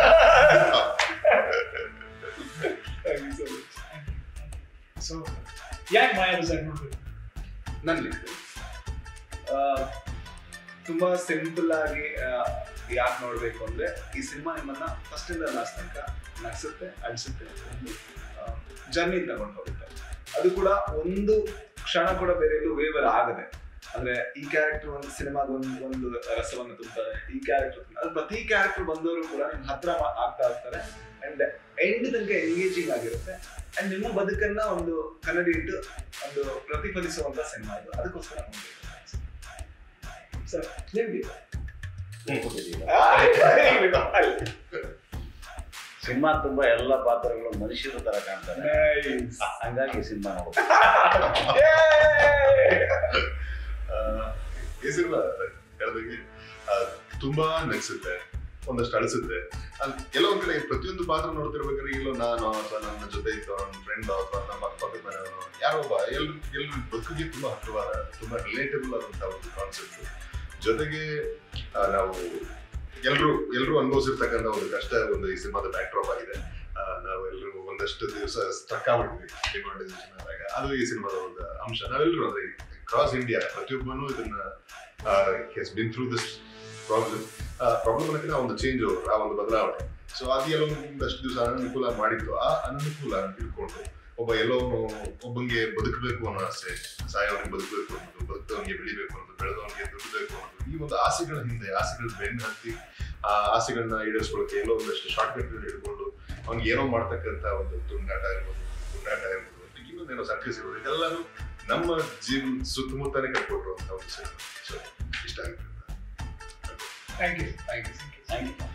[SPEAKER 1] Thank you so much.
[SPEAKER 2] So ಯಾಕೆ ಮಾಯಾ ಬಜಾರ್ ನೋಡಬೇಕು
[SPEAKER 1] ನನ್ಲಿ ಆ, ತುಂಬಾ ಸಿಂಪಲ್ ಆಗಿ ಯಾಕೆ ನೋಡ್ಬೇಕು ಅಂದ್ರೆ ಈ ಸಿನಿಮಾ ನಿಮ್ಮನ್ನ ಫಸ್ಟ್ ಇಂದ ಲಾಸ್ಟ್ ತನಕ ನಗ್ಸುತ್ತೆ ಅನ್ಸುತ್ತೆ ಒಂದು ಜರ್ನಿ ತಗೊಂಡು ಹೋಗುತ್ತೆ ಅದು ಕೂಡ ಒಂದು ಕ್ಷಣ ಕೂಡ ಬೇರೆ ಎಲ್ಲೂ ವೇವರ್ ಆಗದೆ ಅಂದ್ರೆ ಈ ಕ್ಯಾರೆಕ್ಟರ್ ಒಂದು ಸಿನಿಮಾದ ಒಂದು ಒಂದು ರಸವನ್ನು ತುಂಬ್ತಾರೆ ಈ ಕ್ಯಾರೆಕ್ಟರ್ ಅದು ಪ್ರತಿ ಕ್ಯಾರೆಕ್ಟರ್ ಬಂದವರು ಕೂಡ ನಿಮ್ ಹತ್ರ ಮಾ- ಆಗ್ತಾ ಇರ್ತಾರೆ ಅಂಡ್ ಎಂಡ್ ತನಕ ಎಂಗೇಜಿಂಗ್ ಆಗಿರುತ್ತೆ ಅಂಡ್ ನಿಮ್ಮ ಬದುಕನ್ನ ಒಂದು ಕನ್ನಡಿ ಇಟ್ಟು ಒಂದು ಪ್ರತಿಫಲಿಸುವಂತ ಸಿನಿಮಾ ಇದು ಅದಕ್ಕೋಸ್ಕರ ನೋಡ್ಬೇಕು ಸರ್ ನಿಮ್ಗೆ
[SPEAKER 4] ಸಿನಿಮಾ ತುಂಬಾ ಎಲ್ಲ ಪಾತ್ರಗಳು ಮನುಷ್ಯರ ತರ ಕಾಣ್ತಾರೆ
[SPEAKER 1] Nice.
[SPEAKER 4] ಹಂಗಾಗಿ ಸಿನಿಮಾ ನೋಡ್ಬೇಕು
[SPEAKER 1] Yay!
[SPEAKER 3] ಆ, ಈ ಸಿನಿಮಾ ಹೇಳ್ದಂಗೆ ಆ, ತುಂಬಾ ನಗ್ಸುತ್ತೆ ಒಂದಷ್ಟು ಅಳಿಸುತ್ತೆ ಅಲ್ ಎಲ್ಲೋ ಒಂದ್ ಕಡೆ ಪ್ರತಿಯೊಂದು ಪಾತ್ರ ನೋಡ್ತಿರ್ಬೇಕಾದ್ರೆ ಇಲ್ಲೋ ನಾನು ಅಥವಾ ನನ್ನ ಜೊತೆ ಇದ್ದ ನನ್ನ ಫ್ರೆಂಡ್ ಅಥವಾ ನಮ್ಮ ಪಕ್ಕದ ಮನೆಯವನು ಯಾರೋ ಒಬ್ಬ ಎಲ್ರು ಎಲ್ರು ಬದುಕಿಗೆ ತುಂಬಾ ಹತ್ತಿರವಾದ ತುಂಬಾ ರಿಲೇಟಬಲ್ ಆದಂತಹ ಒಂದು ಕಾನ್ಸೆಪ್ಟ್ ಜೊತೆಗೆ ಆ, ನಾವು ಎಲ್ರು ಎಲ್ರು ಅನುಭವಿಸಿರ್ತಕ್ಕಂಥ ಒಂದು ಕಷ್ಟ ಒಂದು ಈ ಸಿನಿಮಾದ ಬ್ಯಾಕ್ ಡ್ರಾಪ್ ಆಗಿದೆ ಆ, ನಾವು ಎಲ್ರು ಒಂದಷ್ಟು ದಿವಸ ಸ್ಟ್ರಕ್ ಆಗ್ಬಿಟ್ಟಿದ್ವಿ ಡಿಮಾಂಡೈಸೇಷನ್ ಆದಾಗ ಅದು ಈ ಸಿನಿಮಾದ ಒಂದು ಅಂಶ ನಾವೆಲ್ಲರೂ ಅಂದ್ರೆ ಕ್ರಾಸ್ ಇಂಡಿಯಾ ಪ್ರತಿಯೊಬ್ಬನು ಇದನ್ನ has been through this problem problem ಅನ್ನೋಕೆ ಒಂದು ಚೇಂಜ್ ಓವರ್ ಆ ಒಂದು ಬದಲಾವಣೆ ಸೊ ಅದು ಎಲ್ಲೋ ಒಂದಷ್ಟು ದಿವಸ ಅನನುಕೂಲ ಮಾಡಿತ್ತು ಆ ಅನನುಕೂಲ ತಿಳ್ಕೊಂಡು ಒಬ್ಬ ಎಲ್ಲೋ ಒಬ್ಬಂಗೆ ಬದುಕಬೇಕು ಅನ್ನೋ ಆಸೆ ಸಾಯೋನಿಗೆ ಬದುಕಬೇಕು ಅನ್ನೋದು ಬದುಕದವನಿಗೆ ಬೆಳಿಬೇಕು ಅನ್ನೋದು ಬೆಳೆದವನಿಗೆ ದುಡಿಬೇಕು ಅನ್ನೋದು ಈ ಒಂದು ಆಸೆಗಳ ಹಿಂದೆ ಆಸೆಗಳ ಬೆನ್ನು ಹತ್ತಿ ಆ ಆಸೆಗಳನ್ನ ಈಡೇರಿಸ್ಕೊಳ್ಳೋಕೆ ಎಲ್ಲೋ ಒಂದಷ್ಟು ಶಾರ್ಟ್ ಕಟ್ ಹಿಡ್ಕೊಂಡು ಅವ್ನಿಗೆ ಏನೋ ಮಾಡ್ತಕ್ಕಂಥ ಒಂದು ತುಂಡಾಟ ಇರ್ಬೋದು ತುಂಡಾಟ ಇರ್ಬೋದು ಇನ್ನೊಂದೇನೋ ಸರ್ಕಸ್ ಇರ್ಬೋದು ಇದೆಲ್ಲನೂ ನಮ್ಮ ಜೀವನ ಸುತ್ತಮುತ್ತನೇ ಕಟ್ಕೊಟ್ಟಿರುವಂಥ ಒಂದು ಸಿನಿಮಾ ಸೊ ಇಷ್ಟ ಆಗುತ್ತೆ
[SPEAKER 2] thank you
[SPEAKER 1] Thank you.
[SPEAKER 4] Thank you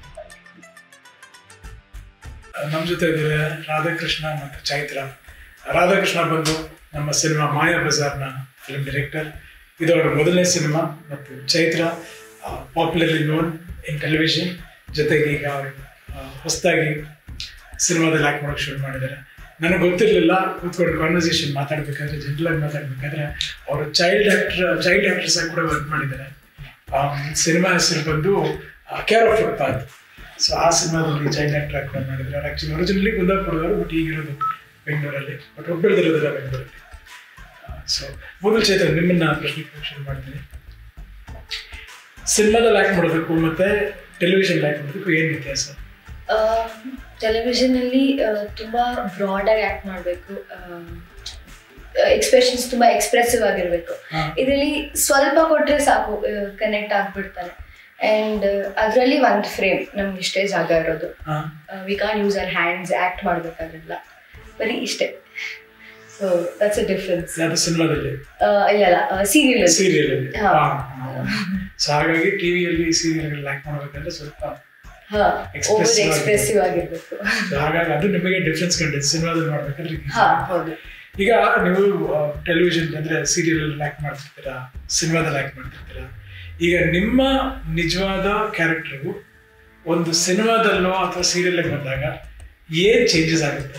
[SPEAKER 2] ನಮ್ಮ ಜೊತೆ ಇದ್ದಾರೆ ರಾಧಾಕೃಷ್ಣ ಮತ್ತು ಚೈತ್ರ ರಾಧಾಕೃಷ್ಣ ಬಂದು ನಮ್ಮ ಸಿನಿಮಾ ಮಾಯಾ ಬಜಾರ್ನ ಫಿಲ್ಮ್ ಡೈರೆಕ್ಟರ್ ಇದು ಅವರ ಮೊದಲನೇ ಸಿನಿಮಾ ಮತ್ತು Chaitra popularly known in television ಜೊತೆಗೆ ಈಗ ಅವರು ಹೊಸದಾಗಿ ಸಿನಿಮಾದಲ್ಲಿ ಆ್ಯಕ್ಟ್ ಮಾಡೋಕ್ಕೆ ಶುರು ಮಾಡಿದ್ದಾರೆ ನನಗೆ ಗೊತ್ತಿರಲಿಲ್ಲ ಕೂತ್ಕೊಂಡು ಕಾನ್ವರ್ಸೇಷನ್ ಮಾತಾಡಬೇಕಾದ್ರೆ ಜನರಲ್ ಮಾತಾಡಬೇಕಾದ್ರೆ ಅವರು ಚೈಲ್ಡ್ ಆಕ್ಟರ್ ಚೈಲ್ಡ್ ಆಕ್ಟ್ರೆಸ್ ಆಗಿ ಕೂಡ ವರ್ಕ್ ಮಾಡಿದ್ದಾರೆ ಸಿನಿಮಾ ಹೆಸರು ಬಂದು ಕೇರ್ ಆಫ್ ಫುಟ್ಪಾತ್ ಸೊ ಆ ಸಿನಿಮಾದಲ್ಲಿ ಚೈಲ್ಡ್ ಆಕ್ಟರ್ ಆಗಿ ಕೂಡ ಮಾಡಿದ್ದಾರೆ ಅವ್ರು ಆ್ಯಕ್ಚುಲಿ ಒರಿಜಿನಲಿ ಕುಂದಾಪುರದವರು ಬಟ್ ಈಗಿರೋದು ಬೆಂಗಳೂರಲ್ಲಿ ಬಟ್ ಒಬ್ಬ ಬೆಳೆದಿರೋದಿಲ್ಲ ಬೆಂಗಳೂರಲ್ಲಿ ಸೊ ಮೊದಲು ಚೈತ್ರ ನಿಮ್ಮನ್ನ ಪ್ರಶ್ನೆ ಕೇಳೋಕೆ ಶುರು ಮಾಡ್ತೀನಿ ಸಿನಿಮಾದಲ್ಲಿ ಆ್ಯಕ್ಟ್ ಮಾಡೋದಕ್ಕೂ ಮತ್ತೆ ಟೆಲಿವಿಷನ್ ಆ್ಯಕ್ಟ್ ಮಾಡೋದಕ್ಕೂ ಏನು ವ್ಯತ್ಯಾಸ
[SPEAKER 5] ಟೆಲಿವಿಷನ್ ಅಲ್ಲಿ ಆ, ತುಂಬಾ ಬ್ರಾಡ್ ಆಗಿ ಆಕ್ಟ್ ಮಾಡಬೇಕು ಎಕ್ಸ್ಪ್ರೆಷನ್ಸ್ ತುಂಬಾ ಎಕ್ಸ್ಪ್ರೆಸಿವ್ ಆಗಿರ್ಬೇಕು
[SPEAKER 2] ಹಾ.
[SPEAKER 5] ಇದರಲ್ಲಿ ಸ್ವಲ್ಪ ಕೊಟ್ರೆ ಸಾಕು ಕನೆಕ್ಟ್ ಆಗ್ಬಿಡ್ತಾರೆ ಅಂಡ್ ಅದರಲ್ಲಿ ಒಂದು ಫ್ರೇಮ್ ನಮ್ಗೆ ಇಷ್ಟೇ ಜಾಗ ಇರೋದು
[SPEAKER 2] ಹಾಂ
[SPEAKER 5] we can use our hands act ಮಾಡ್ಬೇಕಾಗಿಲ್ಲ ಬರೀ ಇಷ್ಟೇ ಸೊ ದಟ್ಸ್ ಅ ಡಿಫ್ರೆನ್ಸ್
[SPEAKER 2] ಯಾವುದು ಸಿನಿಮಾದಲ್ಲಿ
[SPEAKER 5] ಇಲ್ಲ ಸೀರಿಯಲ್
[SPEAKER 2] ಸೀರಿಯಲ್ ಅಲ್ಲಿ
[SPEAKER 5] ಹಾ.
[SPEAKER 2] ಸೊ ಹಾಗಾಗಿ ಟಿವಿಯಲ್ಲಿ ಸೀರಿಯಲ್ ಆ್ಯಕ್ಟ್ ಮಾಡಬೇಕಂದ್ರೆ ಸ್ವಲ್ಪ
[SPEAKER 5] ಹಾ ಓವರ್
[SPEAKER 2] Expressive
[SPEAKER 5] ಎಕ್ಸ್ಪ್ರೆಸಿವ್ ಆಗಿರ್ಬೇಕು
[SPEAKER 2] so ಹಾಗಾಗಿ ಅದು ನಿಮಗೆ ಡಿಫ್ರೆನ್ಸ್ ಕಂಡಿದೆ ಸಿನಿಮಾದಲ್ಲಿ ಮಾಡ್ಬೇಕಾದ್ರೆ
[SPEAKER 5] ಹಾ ಹೌದು
[SPEAKER 2] ಈಗ ನೀವು ಟೆಲಿವಿಷನ್ ಅಂದ್ರೆ ಸೀರಿಯಲ್ ಅಲ್ಲಿ ಆಕ್ಟ್ ಮಾಡ್ತಿರ್ತೀರಾ ಸಿನಿಮಾದಲ್ಲಿ ಆಕ್ಟ್ ಮಾಡ್ತಿರ್ತೀರಾ ಈಗ ನಿಮ್ಮ ನಿಜವಾದ ಕ್ಯಾರೆಕ್ಟರ್ಗೂ ಒಂದು ಸಿನಿಮಾದಲ್ಲೋ ಅಥವಾ ಸೀರಿಯಲ್ಗೆ ಬಂದಾಗ ಏನ್ ಚೇಂಜಸ್ ಆಗುತ್ತೆ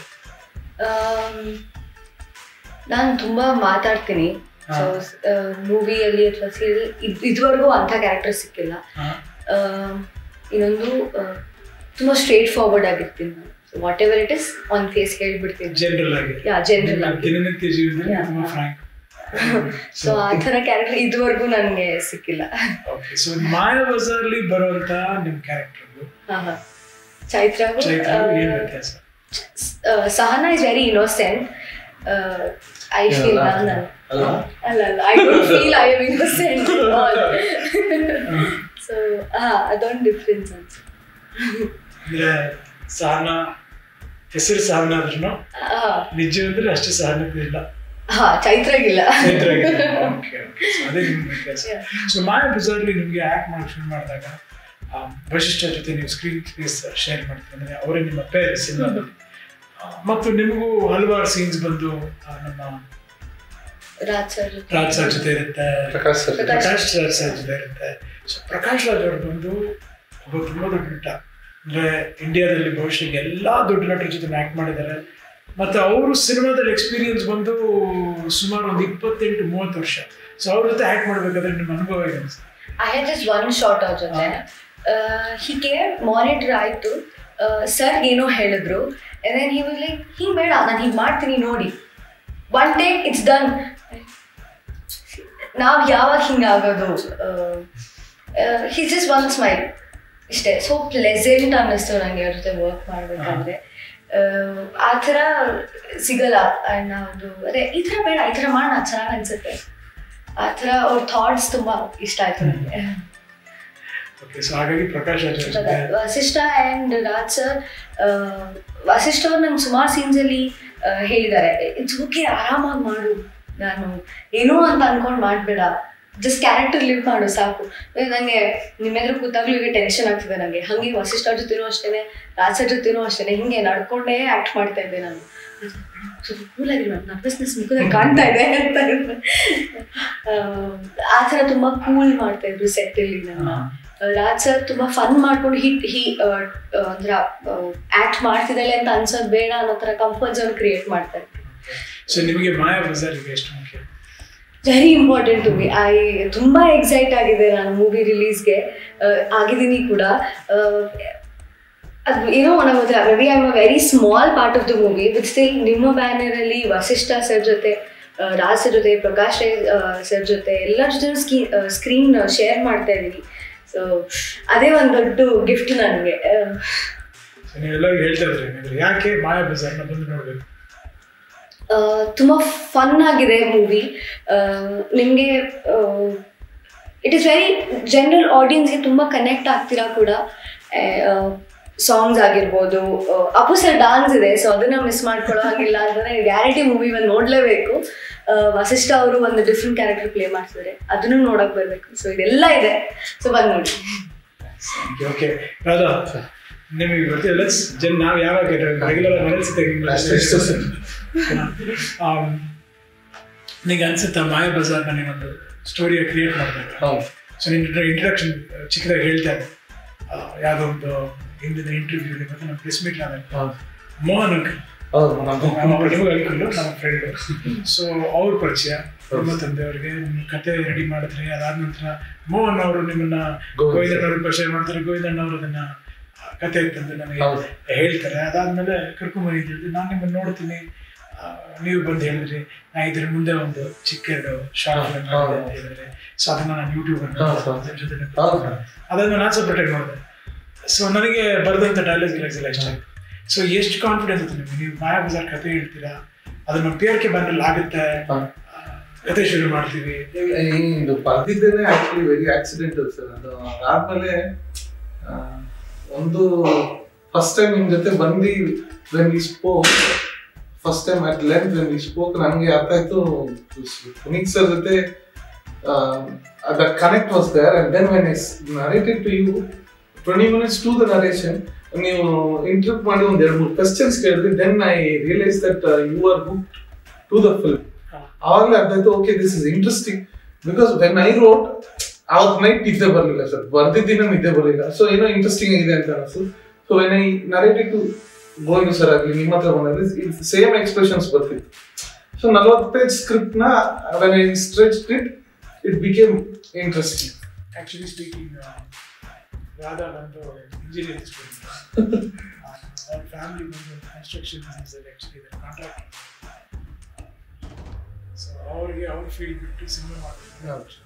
[SPEAKER 5] ನಾನು ತುಂಬಾ ಮಾತಾಡ್ತೀನಿ
[SPEAKER 2] ಹಾ.
[SPEAKER 5] ಸೊ ಮೂವಿಯಲ್ಲಿ ಅಥವಾ ಸೀರಿಯಲ್ ಇದುವರೆಗೂ ಅಂಥ ಕ್ಯಾರೆಕ್ಟರ್ ಸಿಕ್ಕಿಲ್ಲ
[SPEAKER 2] ಹಾ.
[SPEAKER 5] ಆ, ಇನ್ನೊಂದು ಆ, ತುಂಬಾ ಸ್ಟ್ರೇಟ್ ಫಾರ್ವರ್ಡ್ ಆಗಿರ್ತೀನಿ ನಾನು whatever it is on face ಹೇಳ್ಬಿಡ್ತೀನಿ
[SPEAKER 2] ಜನರಲ್ ಆಗಿ
[SPEAKER 5] ಯಾ ಜನರಲ್ ಆಗಿ
[SPEAKER 2] ದಿನನಿತ್ಯ ಜೀವನದಲ್ಲಿ
[SPEAKER 5] Yeah.
[SPEAKER 2] ತುಂಬಾ ಫ್ರಾಂಕ್
[SPEAKER 5] ಸೊ ಆ ಥರ ಕ್ಯಾರೆಕ್ಟರ್ ಇದುವರೆಗೂ ನನಗೆ ಸಿಕ್ಕಿಲ್ಲ
[SPEAKER 2] ಓಕೆ ಸೊ ಮಾಯಾ ಬಜಾರ್ಲಿ ಬರುವಂತ ನಿಮ್ ಕ್ಯಾರೆಕ್ಟರ್
[SPEAKER 5] ಹಾ ಹಾ ಚೈತ್ರ
[SPEAKER 2] ಚೈತ್ರ ಏನ್ ವ್ಯತ್ಯಾಸ
[SPEAKER 5] Sahana is very innocent I feel ನಾನು
[SPEAKER 4] ಅಲ್ಲ
[SPEAKER 5] ಅಲ್ಲ ಅಲ್ಲ I don't feel I am innocent so ಹಾ ಅದೊಂದು ಡಿಫ್ರೆನ್ಸ್ ಅನ್ಸುತ್ತೆ
[SPEAKER 2] ಅಂದ್ರೆ ಸಹನ ಹೆಸರು ಸಹನ ಆದ್ರೂ
[SPEAKER 5] ಹಾ
[SPEAKER 2] ನಿಜವಾದ್ರೆ ಅಷ್ಟು ಸಹನತೆ ಇಲ್ಲ
[SPEAKER 5] ಹಾ ಚೈತ್ರಾಗಿಲ್ಲ
[SPEAKER 2] ಚೈತ್ರ ಆಗಿದೆ. Okay, okay. So ಅದೇ ನಿಮ್ ವ್ಯತ್ಯಾಸ
[SPEAKER 5] Yeah.
[SPEAKER 2] ಸೊ ಮಾಯಾ ಬಜಾರ್ಲಿ ನಿಮ್ಗೆ ಆಕ್ಟ್ ಮಾಡಕ್ ಶುರು ಮಾಡಿದಾಗ ಆ, ವಶಿಷ್ಠ ಜೊತೆ ನೀವು ಸ್ಕ್ರೀನ್ ಸ್ಪೇಸ್ ಶೇರ್ ಮಾಡ್ತೀರಿ ಅಂದ್ರೆ ಅವರೇ ನಿಮ್ಮ ಪೇರ್ ಸಿನಿಮಾದಲ್ಲಿ ಮತ್ತು ನಿಮಗೂ ಹಲವಾರು ಸೀನ್ಸ್ ಬಂದು ಆ, ನಮ್ಮ
[SPEAKER 5] ರಾಜ್ ಸರ್
[SPEAKER 2] ರಾಜ್ ಸರ್ ಜೊತೆ ಇರುತ್ತೆ
[SPEAKER 3] ಪ್ರಕಾಶ್ ಸರ್
[SPEAKER 5] ಪ್ರಕಾಶ್.
[SPEAKER 2] ಪ್ರಕಾಶ್ ರಾಜ್ ಸರ್ ಜೊತೆ ಇರುತ್ತೆ ಸೊ ಪ್ರಕಾಶ್ ರಾಜ್ ಅವರು ಬಂದು ಒಬ್ಬ ತುಂಬಾ ದೊಡ್ಡ ನಟ ಅಂದ್ರೆ ಇಂಡಿಯಾದಲ್ಲಿ ಬಹುಶಃ ಎಲ್ಲಾ ದೊಡ್ಡ ನಟರ ಜೊತೆ ಆಕ್ಟ್ ಮಾಡಿದ್ದಾರೆ ಮತ್ತೆ ಅವರು ಸಿನಿಮಾದಲ್ಲಿ ಎಕ್ಸ್ಪೀರಿಯನ್ಸ್ ಬಂದು ಸುಮಾರು ಒಂದು ಇಪ್ಪತ್ತೆಂಟು ಮೂವತ್ತು ವರ್ಷ ಸೊ ಅವ್ರ ಜೊತೆ ಆಕ್ಟ್ ಮಾಡ್ಬೇಕಾದ್ರೆ ನಿಮ್ಮ ಅನುಭವ ಏನು ಅನ್ಸುತ್ತೆ
[SPEAKER 5] I had just one short ಅವ್ರ ಜೊತೆ ಹೀಗೆ ಮಾನಿಟರ್ ಆಯ್ತು ಸರ್ ಏನೋ ಹೇಳಿದ್ರು ದೆನ್ ಹಿ ವಾಸ್ ಲೈಕ್ ಹಿಂಗೆ ಬೇಡ ನಾನು ಹೀಗೆ ಮಾಡ್ತೀನಿ ನೋಡಿ ಒನ್ ಟೇಕ್ ಇಟ್ಸ್ ಡನ್ ನಾವು ಯಾವಾಗ ಹಿಂಗಾಗೋದು ಹಿ ಜಸ್ಟ್ ಒನ್ ಸ್ಮೈಲ್ ಇಷ್ಟೇ ಸೊ ಪ್ಲೆಸೆಂಟ್ ಅನ್ನಿಸ್ತು ನನಗೆ ಅವ್ರ ಜೊತೆ ವರ್ಕ್ ಮಾಡಬೇಕಾದ್ರೆ ಆ ಥರ ಸಿಗಲ್ಲ ಆ್ಯಂಡ್ ನಾವು ಅದೇ ಈ ಥರ ಬೇಡ ಈ ಥರ ಮಾಡೋಣ ಚೆನ್ನಾಗಿ ಅನ್ಸುತ್ತೆ ಆ ಥರ ಅವ್ರ ಥಾಟ್ಸ್ ತುಂಬ ಇಷ್ಟ ಆಯ್ತು ನನಗೆ
[SPEAKER 2] ಓಕೆ ಸೊ ಹಾಗಾಗಿ ಪ್ರಕಾಶ್ ರಾಜ್ ಅವ್ರ ಜೊತೆ
[SPEAKER 5] ವಸಿಷ್ಠ ಆ್ಯಂಡ್ ರಾಜ್ ಸರ್ ವಸಿಷ್ಠ ಅವ್ರು ನಂಗೆ ಸುಮಾರು ಸೀನ್ಸಲ್ಲಿ ಹೇಳಿದ್ದಾರೆ ಇಟ್ಸ್ ಓಕೆ ಆರಾಮಾಗಿ ಮಾಡು ನಾನು ಏನೋ ಅಂತ ಅನ್ಕೊಂಡು ಮಾಡಬೇಡ ಜಸ್ಟ್ ಕ್ಯಾರೆಕ್ಟರ್ ಲಿವ್ ಮಾಡು ಸಾಕು ನನಗೆ ನಿಮ್ಮ ಎದುರು ಕೂತಾಗ್ಲೂ ಈಗ ಟೆನ್ಷನ್ ಆಗ್ತಿದೆ ನನಗೆ ಹಾಗೆ ವಸಿಷ್ಠ ಅವ್ರ ಜೊತೆನೂ ಅಷ್ಟೇ ರಾಜ್ ಸರ್ ಜೊತೆನೂ ಅಷ್ಟೇ ಹಿಂಗೆ ನಡ್ಕೊಂಡೇ ಆ್ಯಕ್ಟ್ ಮಾಡ್ತಾ ಇದ್ದೆ ನಾನು ಸ್ವಲ್ಪ ಕೂಲ್ ಆಗಿರೋ ನರ್ವಸ್ನೆಸ್ ಮುಖದಲ್ಲಿ ಕಾಣ್ತಾ ಇದೆ ಅಂತ ಆ, ಆ ಥರ ತುಂಬ ಕೂಲ್ ಮಾಡ್ತಾ ಇದ್ರು ಸೆಟ್ಟಲ್ಲಿ ನನ್ನ ರಾಜ್ ಸರ್ ತುಂಬಾ ಫನ್ ಮಾಡ್ಕೊಂಡು ಹಿ ಹಿ ಅಂದ್ರೆ ಆಕ್ಟ್ ಮಾಡ್ತಿದ್ದಾಳೆ ಅಂತ ಅನ್ಸೋದು ಬೇಡ ಅನ್ನೋ ಥರ ಕಂಫರ್ಟ್ ಝೋನ್ ಕ್ರಿಯೇಟ್ ಮಾಡ್ತಾರೆ
[SPEAKER 2] ಸೊ ನಿಮಗೆ ಮಾಯಾ ಬಜಾರ್ಗೆ ಎಷ್ಟು ಮುಖ್ಯ
[SPEAKER 5] very important to me I ತುಂಬ ಎಕ್ಸೈಟ್ ಆಗಿದೆ ನಾನು ಮೂವಿ ರಿಲೀಸ್ಗೆ ಆಗಿದ್ದೀನಿ ಕೂಡ ಆ, ಅದು ಏನೋ ನನಗೆ ಗೊತ್ತಿಲ್ಲ maybe I am a very small part of the movie but still ನಿಮ್ಮ ಬ್ಯಾನರಲ್ಲಿ ವಸಿಷ್ಠ ಸರ್ ಜೊತೆ ಆ, ರಾಜ್ ಸರ್ ಜೊತೆ ಪ್ರಕಾಶ್ ರೈ ಸರ್ ಜೊತೆ ಎಲ್ಲರ ಜೊತೆ ಸ್ಕೀ ಸ್ಕ್ರೀನ್ ಶೇರ್ ಮಾಡ್ತಾ ಇದ್ದೀನಿ ಸೊ ಅದೇ ಒಂದು ದೊಡ್ಡ ಗಿಫ್ಟ್ ನನಗೆ
[SPEAKER 2] ಸೊ ನೀವೆಲ್ಲರಿಗೂ ಹೇಳ್ತಾ ಇದ್ರಿ ಏನಾದ್ರು ಯಾಕೆ ಮಾಯಾ ಬಜಾರ್ನ ಬಂದು ನೋಡ್ಬೇಕು
[SPEAKER 5] ತುಂಬ ಫನ್ ಆಗಿದೆ ಮೂವಿ ನಿಮಗೆ ಇಟ್ ಇಸ್ ವೆರಿ ಜನರಲ್ ಆಡಿಯನ್ಸ್ಗೆ ತುಂಬ ಕನೆಕ್ಟ್ ಆಗ್ತೀರಾ ಕೂಡ ಸಾಂಗ್ಸ್ ಆಗಿರ್ಬೋದು ಆ, ಅಪ್ಪು ಸರ್ ಡಾನ್ಸ್ ಇದೆ ಸೊ ಅದನ್ನ ಮಿಸ್ ಮಾಡ್ಕೊಳ್ಳೋ ಹಾಗಿಲ್ಲ ಅಂದರೆ ಗ್ಯಾರಂಟಿ ಮೂವಿ ಒಂದು ನೋಡಲೇಬೇಕು ವಸಿಷ್ಠ ಅವರು ಒಂದು ಡಿಫ್ರೆಂಟ್ ಕ್ಯಾರೆಕ್ಟರ್ ಪ್ಲೇ ಮಾಡ್ತಿದ್ದಾರೆ ಅದನ್ನು ನೋಡಕ್ ಬರಬೇಕು ಸೊ ಇದೆಲ್ಲ ಇದೆ ಸೊ ಬಂದು ನೋಡಿ
[SPEAKER 2] ಓಕೆ ರಾಧಾ ನಿಮಗೆ ಗೊತ್ತಿಲ್ಲ ಜನ ನಾವು ಯಾವಾಗ ರೆಗ್ಯುಲರ್ ಮನಸ್ಸಿದೆ ನಿಂಗೆ ಅನ್ಸುತ್ತಾ ಮಾಯಾ ಬಜಾರ್ನ ನೀವೊಂದು ಸ್ಟೋರಿಯ ಕ್ರಿಯೇಟ್ ಮಾಡಬೇಕು
[SPEAKER 3] ಹೌದು
[SPEAKER 2] ಸೊ ನಿನ್ನ ಇಂಟ್ರಡಕ್ಷನ್ ಚಿಕ್ಕದಾಗಿ ಹೇಳ್ತಾ ಇದ್ದೆ ಆ, ಯಾವುದೋ ಒಂದು ಹಿಂದಿನ ಇಂಟರ್ವ್ಯೂ ಮತ್ತೆ ನಮ್ಮ ಪ್ರೆಸ್ ಮೀಟ್ ಆದಾಗ ಮೋಹನ್ ಅಂಕಲ್
[SPEAKER 3] ಹೌದು ನಾವು
[SPEAKER 2] ನಿಮಗೆ ಅನ್ಕೊಂಡು ನಮ್ಮ ಫ್ರೆಂಡ್ ಸೊ ಅವ್ರ ಪರಿಚಯ ನಮ್ಮ ತಂದೆಯವರಿಗೆ ನಿಮ್ಮ ಕತೆ ರೆಡಿ ಮಾಡಿದ್ರಿ ಅದಾದ ನಂತರ ಮೋಹನ್ ಅವರು ನಿಮ್ಮನ್ನ
[SPEAKER 3] ಗೋವಿಂದ
[SPEAKER 2] ಗೋವಿಂದಣ್ಣವ್ರ ಪರಿಚಯ ಮಾಡ್ತಾರೆ ಗೋವಿಂದಣ್ಣವರು ಅದನ್ನ ಆ, ಕತೆ ತಂದು ನನಗೆ
[SPEAKER 3] ಹೌದು.
[SPEAKER 2] ಹೇಳ್ತಾರೆ ಅದಾದ್ಮೇಲೆ ಕರ್ಕೊಂಬಂದು ಹೇಳಿದ್ವಿ ನಾನು ನಿಮ್ಮನ್ನ ನೋಡ್ತೀನಿ ಆ, ನೀವು ಬಂದು ಹೇಳಿದ್ರಿ ನಾ ಇದ್ರ ಮುಂದೆ ಒಂದು ಚಿಕ್ಕ ಎರಡು ಶಾರ್ಟ್ ಫಿಲ್ಮ್
[SPEAKER 3] ಹೌದು.
[SPEAKER 2] ಅಂತ ಹೇಳಿದ್ರೆ ಸೊ ಅದನ್ನ ನಾನು ಯೂಟ್ಯೂಬ್
[SPEAKER 3] ಹೌದು, ಹೌದು.
[SPEAKER 2] ಅದ್ರ ಜೊತೆ
[SPEAKER 3] ಹೌದು.
[SPEAKER 2] ಅದಾದ್ಮೇಲೆ ನಾನು ಸಪ್ರೇಟ್ ಮಾಡಿದೆ ಸೊ ನನಗೆ ಬರೆದಂಥ ಡೈಲಾಗ್ ಎಲ್ಲ ಇಷ್ಟ ಆಯ್ತು ಸೊ ಎಷ್ಟು ಕಾನ್ಫಿಡೆನ್ಸ್ ಇತ್ತು ನಿಮಗೆ ನೀವು ಮಾಯಾ ಬಜಾರ್ ಕತೆ ಹೇಳ್ತೀರಾ ಅದನ್ನ ಪಿ ಆರ್ ಕೆ ಬ್ಯಾನಲ್ಲಿ ಆಗುತ್ತೆ
[SPEAKER 3] ಹಾ.
[SPEAKER 2] ಆ, ಕತೆ ಶುರು ಮಾಡ್ತೀವಿ
[SPEAKER 6] ಇದು ಬರ್ದಿದ್ದೇನೆ ಆಕ್ಚುಲಿ ವೆರಿ ಆಕ್ಸಿಡೆಂಟಲ್ ಸರ್ ಅದು ಅದಾದ್ಮೇಲೆ ಆ, ಒಂದು ಫಸ್ಟ್ ಟೈಮ್ ನಿಮ್ ಜೊತೆ ಬಂದು when we spoke first time at length when we spoke ನನಗೆ ಅರ್ಥ ಆಯ್ತು ಪುನೀತ್ ಸರ್ ಜೊತೆ that connect was there and then when is narrated to you twenty minutes to the narration ನೀವು ಇಂಟರ್ವ್ಯೂ ಮಾಡಿ ಒಂದ್ ಎರಡು ಮೂರು ಕ್ವಶನ್ಸ್ ಕೇಳಿದ್ರಿ then I realise that you are book to the film ಆವಾಗಲೇ ಅರ್ಥ ಆಯ್ತು okay this is interesting because when I wrote ಅವತ್ ನೈಟ್ ನಿದ್ದೆ ಬರ್ಲಿಲ್ಲ ಸರ್ ಬರ್ದಿದ್ದಿನ ನಿದ್ದೆ ಬರ್ಲಿಲ್ಲ ಸೊ ಏನೋ ಇಂಟ್ರೆಸ್ಟಿಂಗ್ ಆಗಿದೆ ಅಂತ ಅನಿಸ್ತು so when I narrated to Govind sir ಆಗಲಿ ನಿಮ್ಮ ಹತ್ರ ಬಂದಾಗ ಸೇಮ್ ಎಕ್ಸ್ಪ್ರೆಷನ್ಸ್ ಬರ್ತಿತ್ತು ಸೊ ನಲ್ವತ್ತು ಪೇಜ್ ಸ್ಕ್ರಿಪ್ಟ್ ನ when I stretch it it became interesting
[SPEAKER 2] actually speaking Radha ಬಂದು ಇಂಜಿನಿಯರಿಂಗ್ ಸ್ಟೂಡೆಂಟ್ ಅವ್ರ ಫ್ಯಾಮಿಲಿ ಬಂದು ಕನ್ಸ್ಟ್ರಕ್ಷನ್ ಬಿಸ್ನೆಸ್ ಅಲ್ಲಿ ಆ್ಯಕ್ಚುಲಿ ಇದೆ ಕಾಂಟ್ರಾಕ್ಟ್ ಸೊ ಅವ್ರಿಗೆ ಅವ್ರ ಫೀಲ್ಡ್ ಬಿಟ್ಟು ಸಿನಿಮಾ ಮಾಡ್ತಾರೆ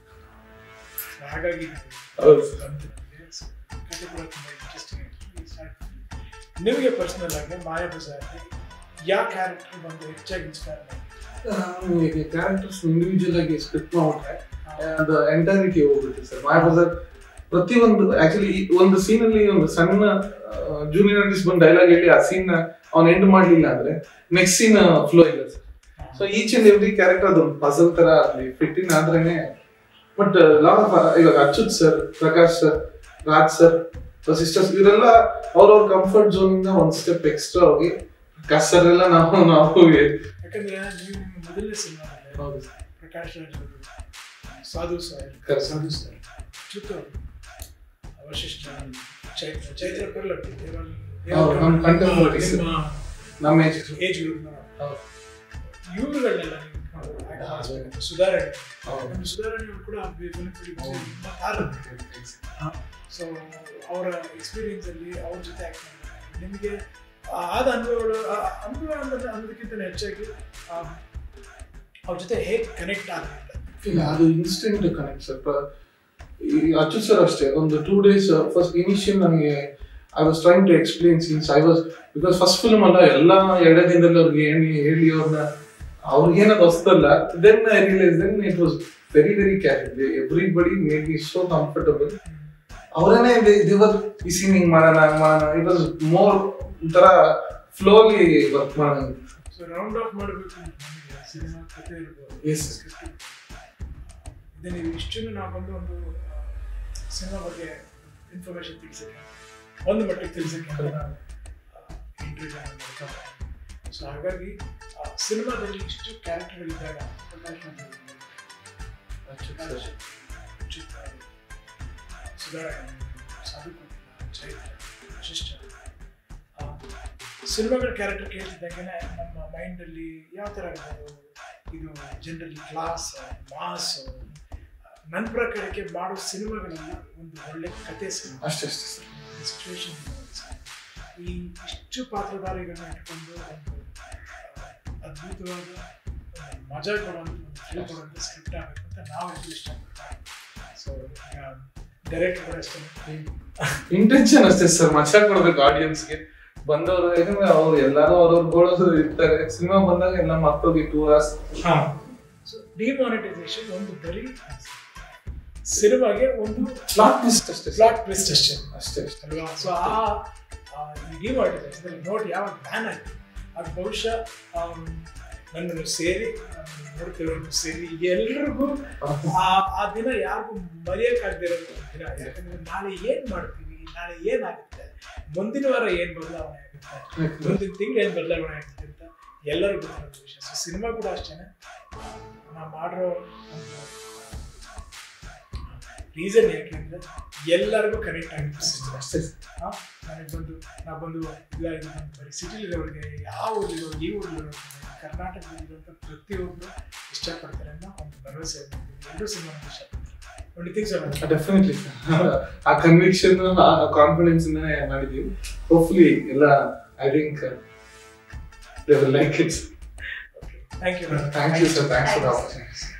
[SPEAKER 2] So ಹಾಗಾಗಿ
[SPEAKER 6] ಹೌದು.
[SPEAKER 2] ಬಂತು ನನಗೆ. So ಕಥೆ ಕೂಡ ತುಂಬ ಇಂಟ್ರೆಸ್ಟಿಂಗ್ ಆಗಿ ನಿಮಗೆ ಪರ್ಸನಲ್ ಆಗಿ ಮಾಯಾ ಬಜಾರ್ಗೆ ಯಾವ ಕ್ಯಾರೆಕ್ಟರ್ ಬಂದು ಹೆಚ್ಚಾಗಿ ಇನ್ಸ್ಪೈರ್ ಮಾಡಿ
[SPEAKER 6] ಕ್ಯಾರೆಕ್ಟರ್ಸ್ ಇಂಡಿವಿಜುವಲ್ ಆಗಿ ಸ್ಕ್ರಿಪ್ಟ್ ಮಾಡ್ಬಿಟ್ರೆ ಅದು ಎಂಟೈರಿಟಿ ಹೋಗ್ಬಿಡುತ್ತೆ ಸರ್ ಮಾಯ ಬಜಾರ್ ಪ್ರತಿಯೊಂದು ಆಕ್ಚುಲಿ ಒಂದು ಸೀನ್ ಅಲ್ಲಿ ಒಂದು ಸಣ್ಣ ಜೂನಿಯರ್ ಆರ್ಟಿಸ್ಟ್ ಬಂದು ಡೈಲಾಗ್ ಹೇಳಿ ಆ ಸೀನ್ ಅವ್ನು ಎಂಡ್ ಮಾಡ್ಲಿಲ್ಲ ಅಂದ್ರೆ ನೆಕ್ಸ್ಟ್ ಸೀನ್ ಫ್ಲೋ ಇಲ್ಲ sir so each and every character ಅದೊಂದು ಪಜಲ್ ತರ ಅಲ್ಲಿ ಫಿಟ್ ಇನ್ ಆದ್ರೇನೆ ಬಟ್ ಲಾಟ್ ಆಫ್ ಇವಾಗ Achyuth sir Prakash sir Raj sir sisters ಇವರೆಲ್ಲ ಅವ್ರವ್ರ ಕಂಫರ್ಟ್ ಝೋನ್ ಇಂದ ಒಂದ್ ಸ್ಟೆಪ್ ಎಕ್ಸ್ಟ್ರಾ ಹೋಗಿ ಪ್ರಕಾಶ್ ಸರ್ ಎಲ್ಲ ನಾವು ನಾವು
[SPEAKER 2] ಯಾಕಂದ್ರೆ ನೀವು ನಿಮ್ಮ ಮೊದಲನೇ ಸಿನಿಮಾದಲ್ಲಿ
[SPEAKER 6] ಹೌದು ಸರ್
[SPEAKER 2] ಪ್ರಕಾಶ್ ರಾಜ್ ಅವರು Sadhu sir
[SPEAKER 6] Correct.
[SPEAKER 2] Sadhu sir ಚ್ಯುತ ಅವಶಿಷ್ಟ ಚೈತ್ರ ಚೈತ್ರ ಪರ್ಲಟ್ಟಿ
[SPEAKER 6] ಹೌದು, ನಮ್ಮ contemporaries. ನಮ್ಮ ಏಜ್
[SPEAKER 2] ಏಜ್ ಗ್ರೂಪ್ನ
[SPEAKER 6] ಹೌದು.
[SPEAKER 2] ಇವುಗಳನ್ನೆಲ್ಲ ನೀವು ಇಟ್ಕೊಂಡು act ಮಾಡಿಸ್ಬೇಕು. ಸುಧಾರಣೆ
[SPEAKER 6] ಹೌದು.
[SPEAKER 2] ನಮ್ಮ ಸುಧಾರಣೆ ಅವ್ರು ಕೂಡ ಆರು ಸೊ ಅವರ ಎಕ್ಸ್ಪೀರಿಯನ್ಸ್ ಅಲ್ಲಿ ಅವ್ರ ಜೊತೆ ಆಕ್ಟ್ ಮಾಡಿದಾಗ ನಿಮಗೆ ಆದ ಅನುಭವಗಳು ಆ ಅನುಭವ ಅನ್ನೋದು ಅನ್ನೋದಕ್ಕಿಂತ ಹೆಚ್ಚಾಗಿ ಆ, ಅವ್ರ ಜೊತೆ ಹೇಗೆ ಕನೆಕ್ಟ್ ಆಗುತ್ತೆ
[SPEAKER 6] ಇಲ್ಲ ಅದು ಇನ್ಸ್ಟೆಂಟ್ ಕನೆಕ್ಟ್ ಸರ್ ಈ ಅಚ್ಯುತ್ ಸರ್ ಅಷ್ಟೇ ಒಂದು ಟೂ ಡೇಸ್ ಫಸ್ಟ್ ಇನಿಷಿಯಲ್ ನನಗೆ I was trying to explain scenes I was because first film ಅಲ್ಲ ಎಲ್ಲ ಎರಡೇ ದಿನದಲ್ಲಿ ಅವ್ರಿಗೆ ಹೇಳಿ ಹೇಳಿ ಅವ್ರನ್ನ ಅವ್ರಿಗೇನದು ಹೊಸದಲ್ಲ then I realise then it was very very carry everybody made me so comfortable ಅವರೇನೆ ದಿವರ್ ಈ ಸೀನ್ ಹಿಂಗ್ ಮಾಡೋಣ ಹಂಗ್ ಮಾಡೋಣ ಇಟ್ ವಾಸ್ ಮೋರ್ ಒಂಥರ ಫ್ಲೋಲಿ ವರ್ಕ್ ಮಾಡೋಣ
[SPEAKER 2] ಸೊ ರೌಂಡ್ ಆಫ್ ಮಾಡಬೇಕು ನಮಗೆ ಸಿನಿಮಾ ಕಥೆ ಇರ್ಬೋದು
[SPEAKER 6] Yes.
[SPEAKER 2] script ಇರ್ಬೋದು. ಇದು ನೀವು ಇಷ್ಟನ್ನು ನಾವು ಬಂದು ಒಂದು ಸಿನಿಮಾ ಬಗ್ಗೆ ಇನ್ಫಾರ್ಮೇಶನ್ ತಿಳಿಸಕ್ಕೆ ಒಂದು ಮಟ್ಟಿಗೆ ತಿಳಿಸಕ್ಕೆ ಇಂಟರ್ವ್ಯೂ ಸೊ ಹಾಗಾಗಿ ಸಿನಿಮಾದಲ್ಲಿ ಇಷ್ಟು ಕ್ಯಾರೆಕ್ಟರ್ಗಳಿದ್ದಾಗ ಪ್ರಕಾಶ್ ರಾಜ್ ಅವರು,
[SPEAKER 6] ಅಚ್ಯುತ್ ಸರ್.
[SPEAKER 2] ಅಚ್ಯುತ್ ಅವರು, ಸುಧಾರಣೆ ಸಾಧು ಕೋಕಿಲ, ಚೈತ್ರ ವಶಿಷ್ಠ ಆ, ಸಿನಿಮಾಗಳ ಕ್ಯಾರೆಕ್ಟರ್ ಕೇಳ್ತಿದ್ದಂಗೆ ನಮ್ಮ ಮೈಂಡಲ್ಲಿ ಯಾವ ಥರ ಇರ್ಬೋದು ಇದು ಜನರಲಿ ಕ್ಲಾಸ್ ಮಾಸ್ ನನ್ನ ಪ್ರಕಾರಕ್ಕೆ ಮಾಡೋ ಸಿನಿಮಾಗಳೆಲ್ಲ ಒಂದು ಒಳ್ಳೆ ಕತೆ ಸಿನಿಮಾ
[SPEAKER 6] ಅಷ್ಟೇ ಅಷ್ಟೇ ಸರ್
[SPEAKER 2] ಸಿಚುವೇಶನ್ ಈ ಇಷ್ಟು ಪಾತ್ರಧಾರಿಗಳನ್ನ ಇಟ್ಕೊಂಡು ಒಂದು ಆ, ಅದ್ಭುತವಾದ ಒಂದು ಮಜಾ ಕೊಡುವಂಥ ಒಂದು ಥ್ರಿಲ್ ಕೊಡುವಂಥ ಸ್ಕ್ರಿಪ್ಟ್ ಆಗಬೇಕು ಅಂತ ನಾವು ಎಷ್ಟು ಇಷ್ಟಪಡ್ತೀವಿ ಸೊ ಈಗ ಡೈರೆಕ್ಟರ್ ಕೂಡ ಅಷ್ಟೇ
[SPEAKER 6] ಇಂಟೆನ್ಷನ್ ಅಷ್ಟೇ ಸರ್ ಮಜಾ ಕೊಡ್ಬೇಕು ಆಡಿಯನ್ಸ್ಗೆ ಬಂದವರು ಯಾಕಂದ್ರೆ ಅವ್ರು ಎಲ್ಲಾರು ಅವ್ರವ್ರ ಗೋಳೋದು ಇರ್ತಾರೆ ಸಿನಿಮಾ ಬಂದಾಗ ಎಲ್ಲ ಮರ್ತೋಗಿ ಟೂ ಅವರ್ಸ್
[SPEAKER 2] ಸೊ ಡಿಮಾನಿಟೈಸೇಷನ್ ಒಂದು ಬರೀ ಸಿನಿಮಾಗೆ ಒಂದು
[SPEAKER 6] ಪ್ಲಾಟ್ ಟ್ವಿಸ್ಟ್ ಅಷ್ಟೇ sir.
[SPEAKER 2] ಪ್ಲಾಟ್ ಟ್ವಿಸ್ಟ್ ಅಷ್ಟೇ
[SPEAKER 6] ಅಷ್ಟೇ ಅಷ್ಟೇ
[SPEAKER 2] ಅಲ್ವಾ ಸೊ ಆ ಆ ಈ ಡಿಮಾನಿಟೈಸೇಷನ್ ನೋಡಿ ಯಾವಾಗ ಬ್ಯಾನ್ ಆಯ್ತು ಅದು ಬಹುಶಃ ಆಮ್, ನನ್ನನ್ನು ಸೇರಿ ನನ್ನನ್ನು ನೋಡ್ತಿರೋರು ಸೇರಿ ಎಲ್ರಿಗೂ ಆ ಆ ದಿನ ಯಾರಿಗೂ ಮರೆಯಕ್ಕಾಗದಿರೋ ದಿನ ಯಾಕಂದ್ರೆ ನಾಳೆ ಏನ್ ಮಾಡ್ತೀವಿ ನಾಳೆ ಏನಾಗುತ್ತೆ ಮುಂದಿನ ವಾರ ಏನ್ ಬದಲಾವಣೆ ಆಗುತ್ತೆ ಮುಂದಿನ ತಿಂಗಳು ಏನ್ ಬದಲಾವಣೆ ಆಗುತ್ತೆ ಅಂತ ಎಲ್ಲರಿಗೂ ಗೊತ್ತಿರೋ ವಿಷಯ ಸೊ ಸಿನಿಮಾ ಕೂಡ ಅಷ್ಟೇನೆ ನಾವು ಮಾಡಿರೋ ಒಂದು ರೀಸನ್ ಯಾಕೆಂದ್ರೆ ಎಲ್ಲರಿಗೂ ಕನೆಕ್ಟ್ ಆಗುತ್ತೆ ಸಿನಿಮಾ
[SPEAKER 6] ಅಷ್ಟೇ
[SPEAKER 2] ಆ, ನನಗೆ ಬಂದು ನಾ ಬಂದು ಇಲ್ಲ ಇದು ಬಂದು ಬರೀ ಸಿಟಿಲಿರೋರಿಗೆ ಯಾವ ಊರಿರೋ ಈ ಊರಿರೋ ಕರ್ನಾಟಕದಲ್ಲಿರುವಂಥ ಪ್ರತಿಯೊಬ್ಬರು ಇಷ್ಟಪಡ್ತಾರೆ ಅನ್ನೋ ಒಂದು ಭರವಸೆ ಇದೆ. ಎಲ್ಲರೂ ಸಿನಿಮಾ ಇಷ್ಟಪಡ್ತಾರೆ ಒಂದು ಥಿಂಗ್ಸ್
[SPEAKER 6] ಡೆಫಿನೆಟ್ಲಿ ಆ ಕನ್ವಿಕ್ಷನ್ ಆ ಕಾನ್ಫಿಡೆನ್ಸ್ ಮಾಡಿದೀವಿ ಹೋಪ್ಫುಲಿ ಎಲ್ಲ I think they will like it's
[SPEAKER 2] thank you
[SPEAKER 6] thank you sir thanks for the opportunity